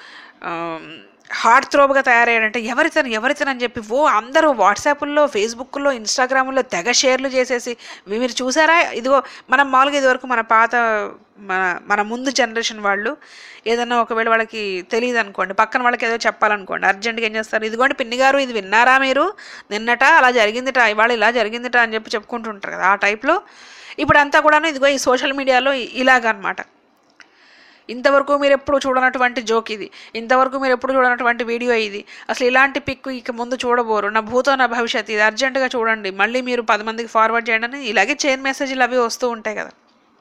Speaker 5: హార్ట్ థ్రోబ్గా తయారయ్యాడంటే ఎవరితను ఎవరితను అని చెప్పి ఓ అందరూ వాట్సాప్లో ఫేస్బుక్లో ఇన్స్టాగ్రామ్లో తెగ షేర్లు చేసేసి "మీ- మీరు చూసారా ఇదిగో మనం మామూలుగా ఇదివరకు మన పాత మన మన ముందు జనరేషన్ వాళ్ళు ఏదన్నా ఒకవేళ వాళ్ళకి తెలియదు అనుకోండి పక్కన వాళ్ళకి ఏదో చెప్పాలనుకోండి అర్జెంట్గా ఏం చేస్తారు ఇదిగోండి పిన్ని గారు ఇది విన్నారా మీరు నిన్నట అలా జరిగిందిట ఇవాళ ఇలా జరిగిందిట అని చెప్పి చెప్పుకుంటుంటారు కదా ఆ టైప్లో ఇప్పుడు అంతా కూడాను ఇదిగో ఈ సోషల్ మీడియాలో ఇలాగనమాట ఇంతవరకు మీరు ఎప్పుడు చూడనటువంటి జోక్ ఇది ఇంతవరకు మీరు ఎప్పుడు చూడనటువంటి వీడియో ఇది అసలు ఇలాంటి పిక్ ఇక ముందు చూడబోరు నా భూతో నా భవిష్యత్ ఇది అర్జెంటుగా చూడండి మళ్ళీ మీరు పది మందికి ఫార్వర్డ్ చేయండి అని ఇలాగే చైన్ మెసేజ్లు అవి వస్తూ ఉంటాయి కదా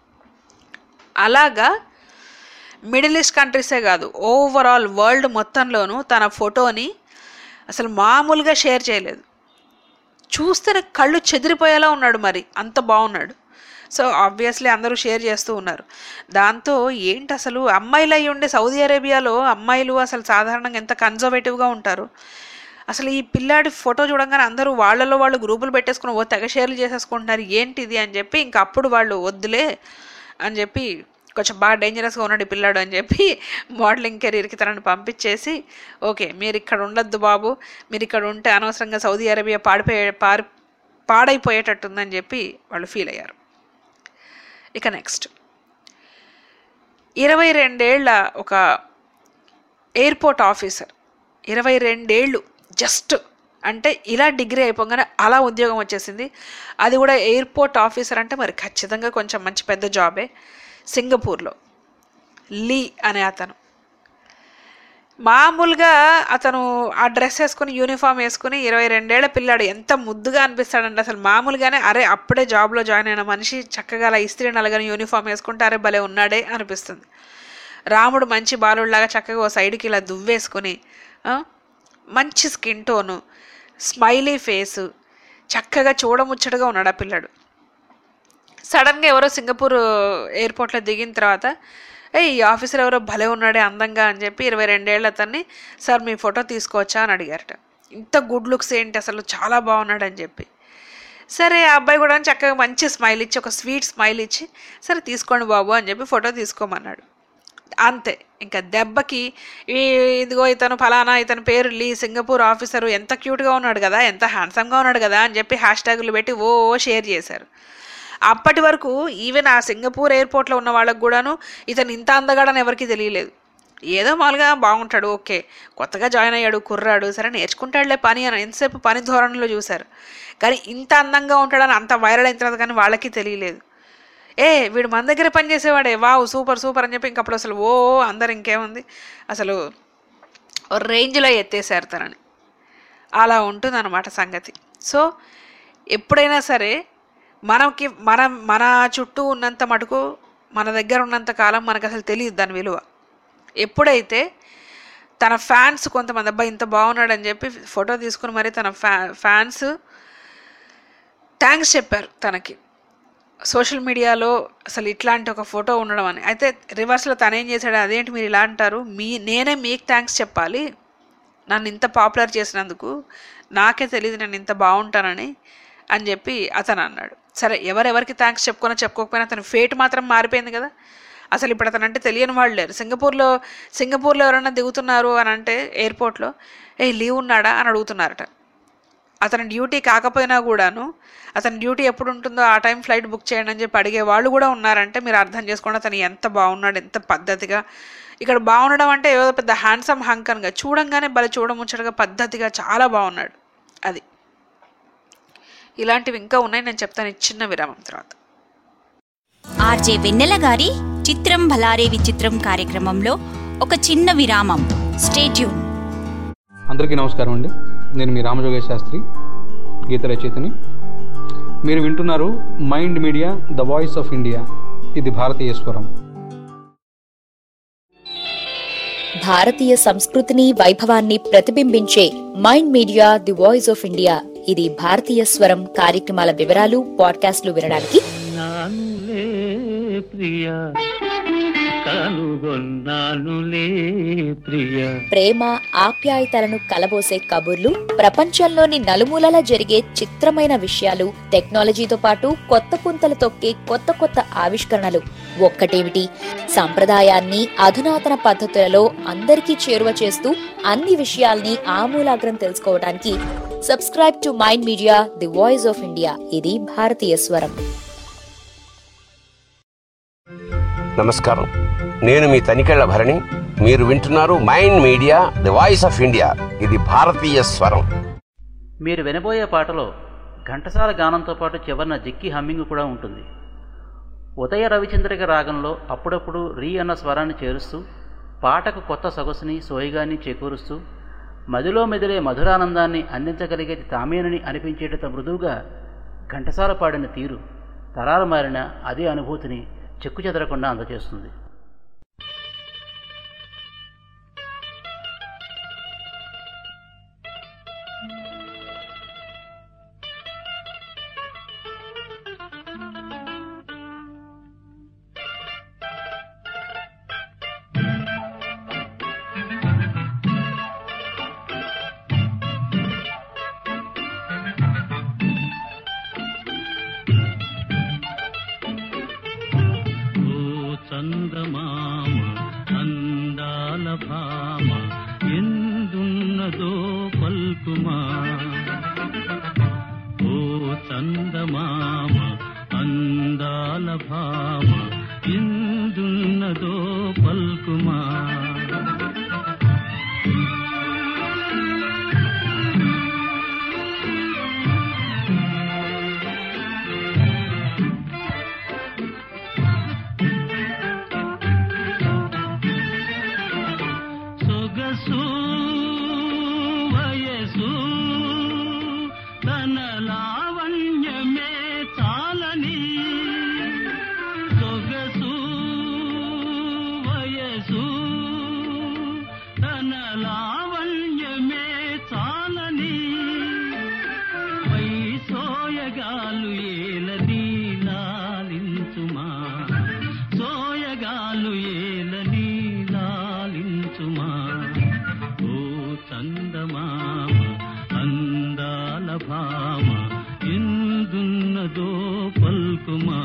Speaker 5: అలాగా మిడిల్ ఈస్ట్ కంట్రీసే కాదు ఓవరాల్ వరల్డ్ మొత్తంలోనూ తన ఫోటోని అసలు మామూలుగా షేర్ చేయలేదు చూస్తే కళ్ళు చెదిరిపోయేలా ఉన్నాడు మరి అంత బాగున్నాడు సో ఆబ్వియస్లీ అందరూ షేర్ చేస్తూ ఉన్నారు దాంతో ఏంటి అసలు అమ్మాయిలు అయి ఉండే సౌదీ అరేబియాలో అమ్మాయిలు అసలు సాధారణంగా ఎంత కన్జర్వేటివ్గా ఉంటారు అసలు ఈ పిల్లాడి ఫోటో చూడంగానే అందరూ వాళ్ళలో వాళ్ళు గ్రూపులు పెట్టేసుకుని ఓ తెగ షేర్లు చేసేసుకుంటున్నారు ఏంటిది అని చెప్పి ఇంక అప్పుడు వాళ్ళు వద్దులే అని చెప్పి కొంచెం బాగా డేంజరస్గా ఉన్నాడు ఈ పిల్లాడు అని చెప్పి మోడలింగ్ కెరీర్కి తనని పంపించేసి ఓకే మీరు ఇక్కడ ఉండొద్దు బాబు మీరు ఇక్కడ ఉంటే అనవసరంగా సౌదీ అరేబియా పాడిపోయే పారి పాడైపోయేటట్టుందని చెప్పి వాళ్ళు ఫీల్ అయ్యారు ఇక నెక్స్ట్ ఇరవై రెండేళ్ల ఒక ఎయిర్పోర్ట్ ఆఫీసర్ ఇరవై రెండేళ్ళు జస్ట్ అంటే ఇలా డిగ్రీ అయిపోగానే అలా ఉద్యోగం వచ్చేసింది అది కూడా ఎయిర్పోర్ట్ ఆఫీసర్ అంటే మరి ఖచ్చితంగా కొంచెం మంచి పెద్ద జాబే సింగపూర్లో లీ అనే అతను మామూలుగా అతను ఆ డ్రెస్ వేసుకుని యూనిఫామ్ వేసుకుని ఇరవై రెండేళ్ల పిల్లాడు ఎంత ముద్దుగా అనిపిస్తాడంటే అసలు మామూలుగానే అరే అప్పుడే జాబ్లో జాయిన్ అయిన మనిషి చక్కగా అలా ఇస్త్రీ నలగని యూనిఫామ్ వేసుకుంటే అరే భలే ఉన్నాడే అనిపిస్తుంది రాముడు మంచి బాలుడిలాగా చక్కగా ఓ సైడ్కి ఇలా దువ్వేసుకుని ఆ, మంచి స్కిన్ టోను స్మైలీ ఫేసు చక్కగా చూడముచ్చటగా ఉన్నాడు ఆ పిల్లాడు సడన్గా ఎవరో సింగపూర్ ఎయిర్పోర్ట్లో దిగిన తర్వాత ఏ ఈ ఆఫీసర్ ఎవరో భలే ఉన్నాడే అందంగా అని చెప్పి ఇరవై రెండేళ్ళ అతన్ని సార్ మీ ఫోటో తీసుకోవచ్చా అని అడిగారట ఇంత గుడ్ లుక్స్ ఏంటి అసలు చాలా బాగున్నాడు అని చెప్పి సరే ఆ అబ్బాయి కూడా చక్కగా మంచి స్మైల్ ఇచ్చి ఒక స్వీట్ స్మైల్ ఇచ్చి సరే తీసుకోండి బాబు అని చెప్పి ఫోటో తీసుకోమన్నాడు అంతే ఇంకా దెబ్బకి ఈ ఇదిగో ఇతను ఫలానా ఇతని పేరు లీ సింగపూర్ ఆఫీసరు ఎంత క్యూట్గా ఉన్నాడు కదా ఎంత హ్యాండ్సమ్గా ఉన్నాడు కదా అని చెప్పి హ్యాష్ ట్యాగులు పెట్టి ఓ ఓ షేర్ చేశారు అప్పటి వరకు ఈవెన్ ఆ సింగపూర్ ఎయిర్పోర్ట్లో ఉన్న వాళ్ళకు కూడాను ఇతను ఇంత అందగాడని ఎవరికీ తెలియలేదు ఏదో మామూలుగా బాగుంటాడు ఓకే కొత్తగా జాయిన్ అయ్యాడు కుర్రాడు సరే నేర్చుకుంటాడులే పని అని ఎంతసేపు పని ధోరణిలో చూశారు కానీ ఇంత అందంగా ఉంటాడని అంత వైరల్ అయిన తర్వాత కానీ వాళ్ళకి తెలియలేదు ఏ వీడు మన దగ్గర పనిచేసేవాడే వావ్ సూపర్ సూపర్ అని చెప్పి ఇంకప్పుడు అసలు ఓ అందరు ఇంకేముంది అసలు ఓ రేంజ్లో ఎత్తేసారు తనని అలా ఉంటుందన్నమాట సంగతి సో ఎప్పుడైనా సరే మనకి మన మన చుట్టూ ఉన్నంత మటుకు మన దగ్గర ఉన్నంత కాలం మనకు అసలు తెలియదు దాని విలువ ఎప్పుడైతే తన ఫ్యాన్స్ కొంతమంది అబ్బాయి ఇంత బాగున్నాడు అని చెప్పి ఫోటో తీసుకుని మరి తన ఫ్యా ఫ్యాన్స్ థ్యాంక్స్ చెప్పారు తనకి సోషల్ మీడియాలో అసలు ఇట్లాంటి ఒక ఫోటో ఉండడం అని అయితే రివర్స్లో తను ఏం చేశాడు అదేంటి మీరు ఇలా అంటారు మీ నేనే మీకు థ్యాంక్స్ చెప్పాలి నన్ను ఇంత పాపులర్ చేసినందుకు నాకే తెలియదు నేను ఇంత బాగుంటానని అని చెప్పి అతను అన్నాడు సరే ఎవరెవరికి థ్యాంక్స్ చెప్పుకున్నా చెప్పుకోకపోయినా అతని ఫేట్ మాత్రం మారిపోయింది కదా అసలు ఇప్పుడు అతను అంటే తెలియని వాళ్ళు లేరు సింగపూర్లో సింగపూర్లో ఎవరైనా దిగుతున్నారు అని అంటే ఎయిర్పోర్ట్లో ఏ లీవ్ ఉన్నాడా అని అడుగుతున్నారట అతని డ్యూటీ కాకపోయినా కూడాను అతని డ్యూటీ ఎప్పుడు ఉంటుందో ఆ టైం ఫ్లైట్ బుక్ చేయండి అని చెప్పి అడిగే వాళ్ళు కూడా ఉన్నారంటే మీరు అర్థం చేసుకోండి అతను ఎంత బాగున్నాడు ఎంత పద్ధతిగా ఇక్కడ బాగుండడం అంటే ఏదో పెద్ద హ్యాండ్సమ్ హంకన్గా చూడంగానే భలే చూడముచ్చటగా పద్ధతిగా చాలా బాగున్నాడు అది ఇలాంటివి ఇంకా ఉన్నాయి నేను చెప్తాను ఈ చిన్న విరామం తర్వాత
Speaker 4: ఆర్జే వెన్నెల గారి చిత్రం భలారే విచిత్రం కార్యక్రమంలో ఒక చిన్న విరామం స్టేట్యూన్
Speaker 12: అందరికీ నమస్కారం అండి నేను మీ రామజోగేష్ శాస్త్రి గీత రచయితని మీరు వింటున్నారు mind media the voice of India ఇది భారతీయ స్వరం
Speaker 13: భారతీయ సంస్కృతిని వైభవాన్ని ప్రతిబింబించే mind media the voice of India ఇది భారతీయ స్వరం కార్యక్రమాల వివరాలు పాడ్కాస్ట్లు వినడానికి
Speaker 9: నానులే ప్రియ కనుగొన్నానులే ప్రియ
Speaker 13: ప్రేమ ఆప్యాయతలను కలబోసే కబుర్లు ప్రపంచంలోని నలుమూలలా జరిగే చిత్రమైన విషయాలు టెక్నాలజీతో పాటు కొత్త పుంతలు తొక్కే కొత్త కొత్త ఆవిష్కరణలు ఒక్కటేమిటి సంప్రదాయాన్ని అధునాతన పద్ధతులలో అందరికీ చేరువ చేస్తూ అన్ని విషయాల్ని ఆమూలాగ్రం తెలుసుకోవడానికి subscribe to mind media the voice of India ఇది భారతీయ స్వరం
Speaker 19: నమస్కారం నేను మీ తనికెళ్ల భరణి మీరు వింటున్నారు mind media the voice of India ఇది భారతీయ స్వరం
Speaker 20: మీరు వినబోయే పాటలో ఘంటసాల గానంతో పాటు చివరన జిక్కి హమ్మింగ్ కూడా ఉంటుంది ఉదయ రవిచంద్రిక రాగంలో అప్పుడప్పుడు రీ అన్న స్వరాన్ని చేరుస్తూ పాటకు కొత్త సొగసుని సోయిగాన్ని చేకూరుస్తూ మదిలో మెదిలే మధురానందాన్ని అందించగలిగేది తామేనని అనిపించేటంత మృదువుగా ఘంటసాల పాడిన తీరు తరాలు మారిన అదే అనుభూతిని చెక్కు చెదరకుండా అందజేస్తుంది
Speaker 9: ఓ చందమామ అందాల భామ ఎందున్నదో పల్కుమా ఓ చందమామ అందాల భామ ఎందున్నదో పల్కుమా సొగసు వయసు తన లావణ్యమే చాలని సొగసు వయసు తన లావణ్యమే చాలని పై సోయగాలు ఏలని లాలించుమా సోయగాలు ఏలని లాలించుమా ఓ చందమామ అందాల భామ ఎందున్నదో పల్కుమా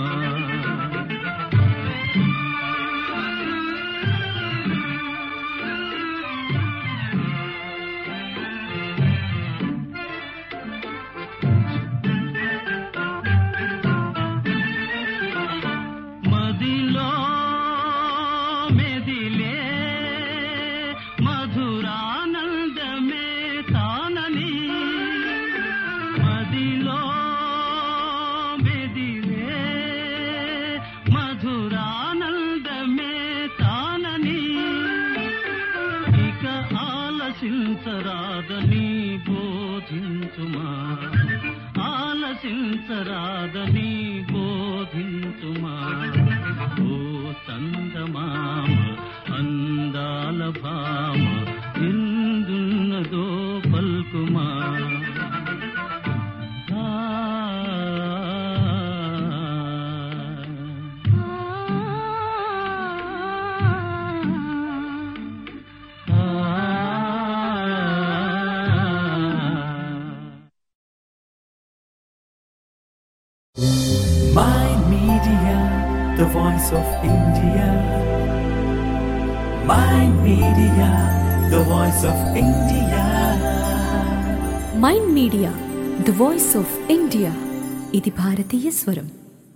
Speaker 9: మదిలో మెదిలే మధురానందమే తానని మదిలో మెదిలే మధురానందమే తానని ఇక ఆలసించరాదని బోధించుమా ఆలసించరాదని బోధించుమా ఓ చందమామ అందాల భామ ఎందున్నదో పల్కుమా ఆ,
Speaker 1: Mind Media, the voice of India. Mind Media, the voice of India.
Speaker 2: Mind media the voice of India ఇది భారతీయ స్వరం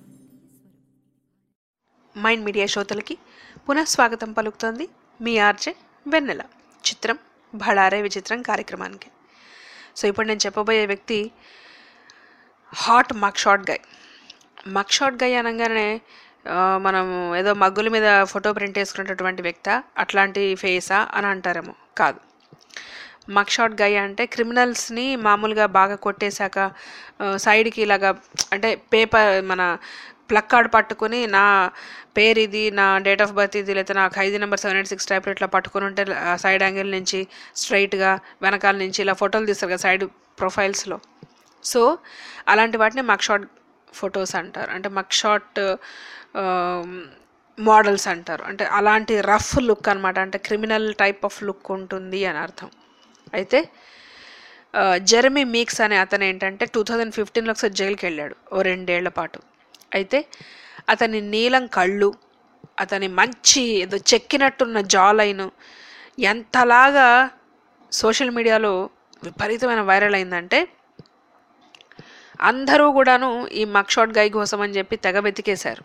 Speaker 5: మైండ్ మీడియా శ్రోతలకి పునఃస్వాగతం పలుకుతోంది మీ ఆర్జే వెన్నెల చిత్రం భళారే విచిత్రం కార్యక్రమానికి సో ఇప్పుడు నేను చెప్పబోయే వ్యక్తి hot mugshot guy mugshot guy అనగానే ఆ, మనం ఏదో మగ్గుల మీద ఫోటో ప్రింట్ వేసుకున్నటువంటి వ్యక్త అట్లాంటి ఫేసా అని అంటారేమో కాదు మక్ షాట్ గై అంటే క్రిమినల్స్ని మామూలుగా బాగా కొట్టేశాక ఆ, సైడ్కి ఇలాగా అంటే పేపర్ మన ప్లక్ కార్డ్ పట్టుకుని నా పేరు ఇది నా డేట్ ఆఫ్ బర్త్ ఇది లేదా నా ఖైదీ number seven eight six type ఇట్లా పట్టుకుని ఉంటే సైడ్ యాంగిల్ నుంచి స్ట్రైట్గా వెనకాల నుంచి ఇలా ఫోటోలు తీస్తారు కదా సైడ్ ప్రొఫైల్స్లో సో అలాంటి వాటిని మక్ షాట్ ఫొటోస్ అంటారు అంటే మక్ షాట్ మోడల్స్ అంటారు అంటే అలాంటి రఫ్ లుక్ అనమాట అంటే క్రిమినల్ టైప్ ఆఫ్ లుక్ ఉంటుంది అని అర్థం అయితే జెరమీ మీక్స్ అనే అతను ఏంటంటే టూ థౌజండ్ ఫిఫ్టీన్లో ఒకసారి జైలుకి వెళ్ళాడు ఓ రెండేళ్ల పాటు అయితే అతని నీలం కళ్ళు అతని మంచి ఏదో చెక్కినట్టున్న జా లైన్ ఎంతలాగా సోషల్ మీడియాలో విపరీతమైన వైరల్ అయిందంటే అందరూ కూడాను ఈ మక్ షాట్ గై కోసం అని చెప్పి తెగ వెతికేశారు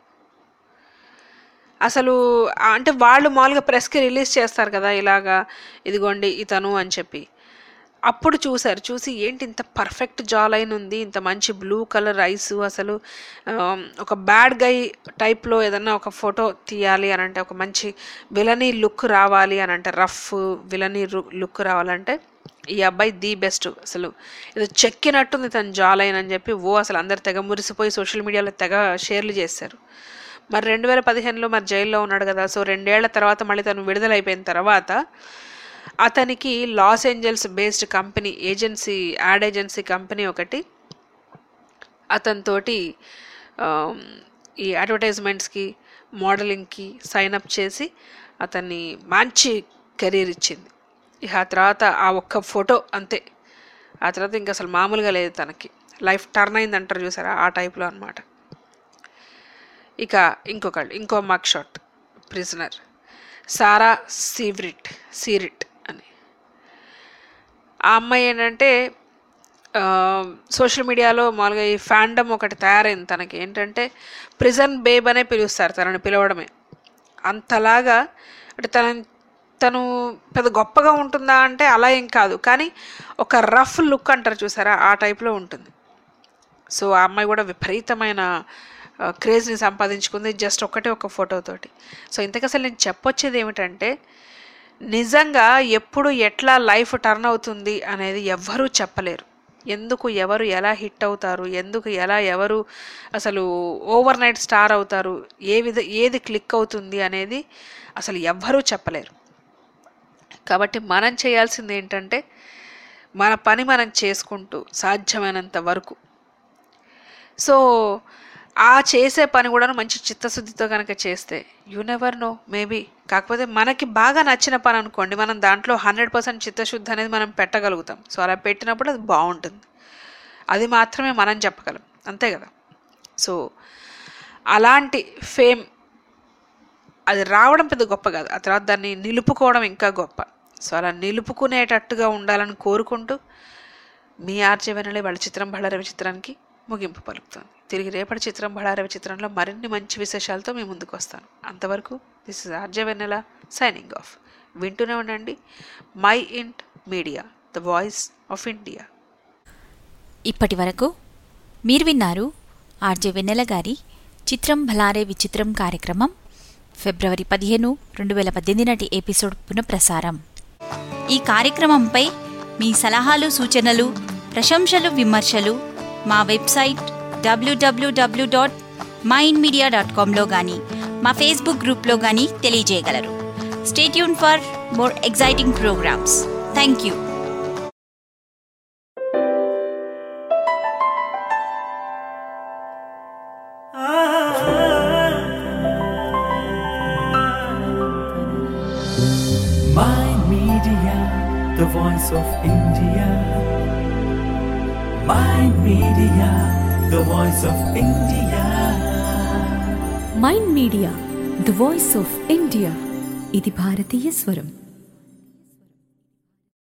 Speaker 5: అసలు ఆ- అంటే వాళ్ళు మామూలుగా ప్రెస్కి రిలీజ్ చేస్తారు కదా ఇలాగా ఇదిగోండి ఇతను అని చెప్పి అప్పుడు చూశారు చూసి ఏంటి ఇంత పర్ఫెక్ట్ జా లైన్ ఉంది ఇంత మంచి బ్లూ కలర్ ఐస్ అసలు ఆమ్, ఒక బ్యాడ్ గై టైప్లో ఏదన్నా ఒక ఫోటో తీయాలి అని అంటే ఒక మంచి విలనీ లుక్ రావాలి అని అంటే రఫ్ విలనీ లుక్ రావాలంటే ఈ అబ్బాయి ది బెస్ట్ అసలు ఏదో చెక్కినట్టుంది తన జా లైన్ అని చెప్పి ఓ అసలు అందరు తెగ మురిసిపోయి సోషల్ మీడియాలో తెగ షేర్లు చేశారు మరి రెండు వేల పదిహేనులో మరి జైల్లో ఉన్నాడు కదా సో రెండేళ్ల తర్వాత మళ్ళీ తను విడుదలైపోయిన తర్వాత అతనికి Los Angeles based company agency ad agency company ఒకటి అతనితోటి ఆమ్, ఈ అడ్వర్టైజ్మెంట్స్కి మోడలింగ్కి సైన్ అప్ చేసి అతన్ని మంచి కెరీర్ ఇచ్చింది ఇక ఆ తర్వాత ఆ ఒక్క ఫోటో అంతే ఆ తర్వాత ఇంకా అసలు మామూలుగా లేదు తనకి లైఫ్ టర్న్ అయింది అంటారు చూసారా ఆ టైప్లో అనమాట ఇక ఇంకొకళ్ళు ఇంకో మక్ షాట్ ప్రిజనర్ సారా సీవ్రిట్ సీరిట్ అని ఆ అమ్మాయి ఏంటంటే సోషల్ మీడియాలో మామూలుగా ఈ ఫ్యాండమ్ ఒకటి తయారైంది తనకి ఏంటంటే ప్రిజన్ బేబ్ అనే పిలుస్తారు తనని పిలవడమే అంతలాగా అంటే తన తను పెద్ద గొప్పగా ఉంటుందా అంటే అలా ఏం కాదు కానీ ఒక రఫ్ లుక్ అంటారు చూసారా ఆ టైప్లో ఉంటుంది సో ఆ అమ్మాయి కూడా విపరీతమైన క్రేజ్ని సంపాదించుకుంది జస్ట్ ఒకటే ఒక ఫోటోతోటి సో ఇంతకు అసలు నేను చెప్పొచ్చేది ఏమిటంటే నిజంగా ఎప్పుడు ఎట్లా లైఫ్ టర్న్ అవుతుంది అనేది ఎవ్వరూ చెప్పలేరు ఎందుకు ఎవరు ఎలా హిట్ అవుతారు ఎందుకు ఎలా ఎవరు అసలు ఓవర్ నైట్ స్టార్ అవుతారు ఏ విధ ఏది క్లిక్ అవుతుంది అనేది అసలు ఎవ్వరూ చెప్పలేరు కాబట్టి మనం చేయాల్సింది ఏంటంటే మన పని మనం చేసుకుంటూ సాధ్యమైనంత వరకు సో ఆ చేసే పని కూడా మంచి చిత్తశుద్ధితో కనుక చేస్తే యు నెవర్ నో మేబీ కాకపోతే మనకి బాగా నచ్చిన పని అనుకోండి మనం దాంట్లో హండ్రెడ్ పర్సెంట్ చిత్తశుద్ధి అనేది మనం పెట్టగలుగుతాం సో అలా పెట్టినప్పుడు అది బాగుంటుంది అది మాత్రమే మనం చెప్పగలం అంతే కదా సో అలాంటి ఫేమ్ అది రావడం పెద్ద గొప్ప కాదు ఆ తర్వాత దాన్ని నిలుపుకోవడం ఇంకా గొప్ప సో అలా నిలుపుకునేటట్టుగా ఉండాలని కోరుకుంటూ మీ ఆర్జే వెనలే వాళ్ళ చిత్రం బళ్ళారవి చిత్రానికి ముగింపు పలుకుతుంది తిరిగి రేపటి చిత్రం బళ్ళారవి చిత్రంలో మరిన్ని మంచి విశేషాలతో మీ ముందుకు వస్తాను అంతవరకు this is RJ Vennela signing off వింటూనే ఉండండి mind media the voice of India
Speaker 4: ఇప్పటి వరకు మీరు విన్నారు ఆర్జే వెన్నెల గారి చిత్రం భలారే విచిత్రం కార్యక్రమం ఫిబ్రవరి పదిహేను రెండు వేల పద్దెనిమిది నాటి ఎపిసోడ్ పునఃప్రసారం ఈ కార్యక్రమంపై మీ సలహాలు సూచనలు ప్రశంసలు విమర్శలు మా website WWW dot mind media dot కామ్లో కానీ మా ఫేస్బుక్ గ్రూప్లో కానీ తెలియజేయగలరు stay tuned for more exciting programmes thank you
Speaker 1: Mind Media, the voice of India. Mind Media, the voice of India.
Speaker 2: Mind media the voice of India ఇది భారతీయ స్వరం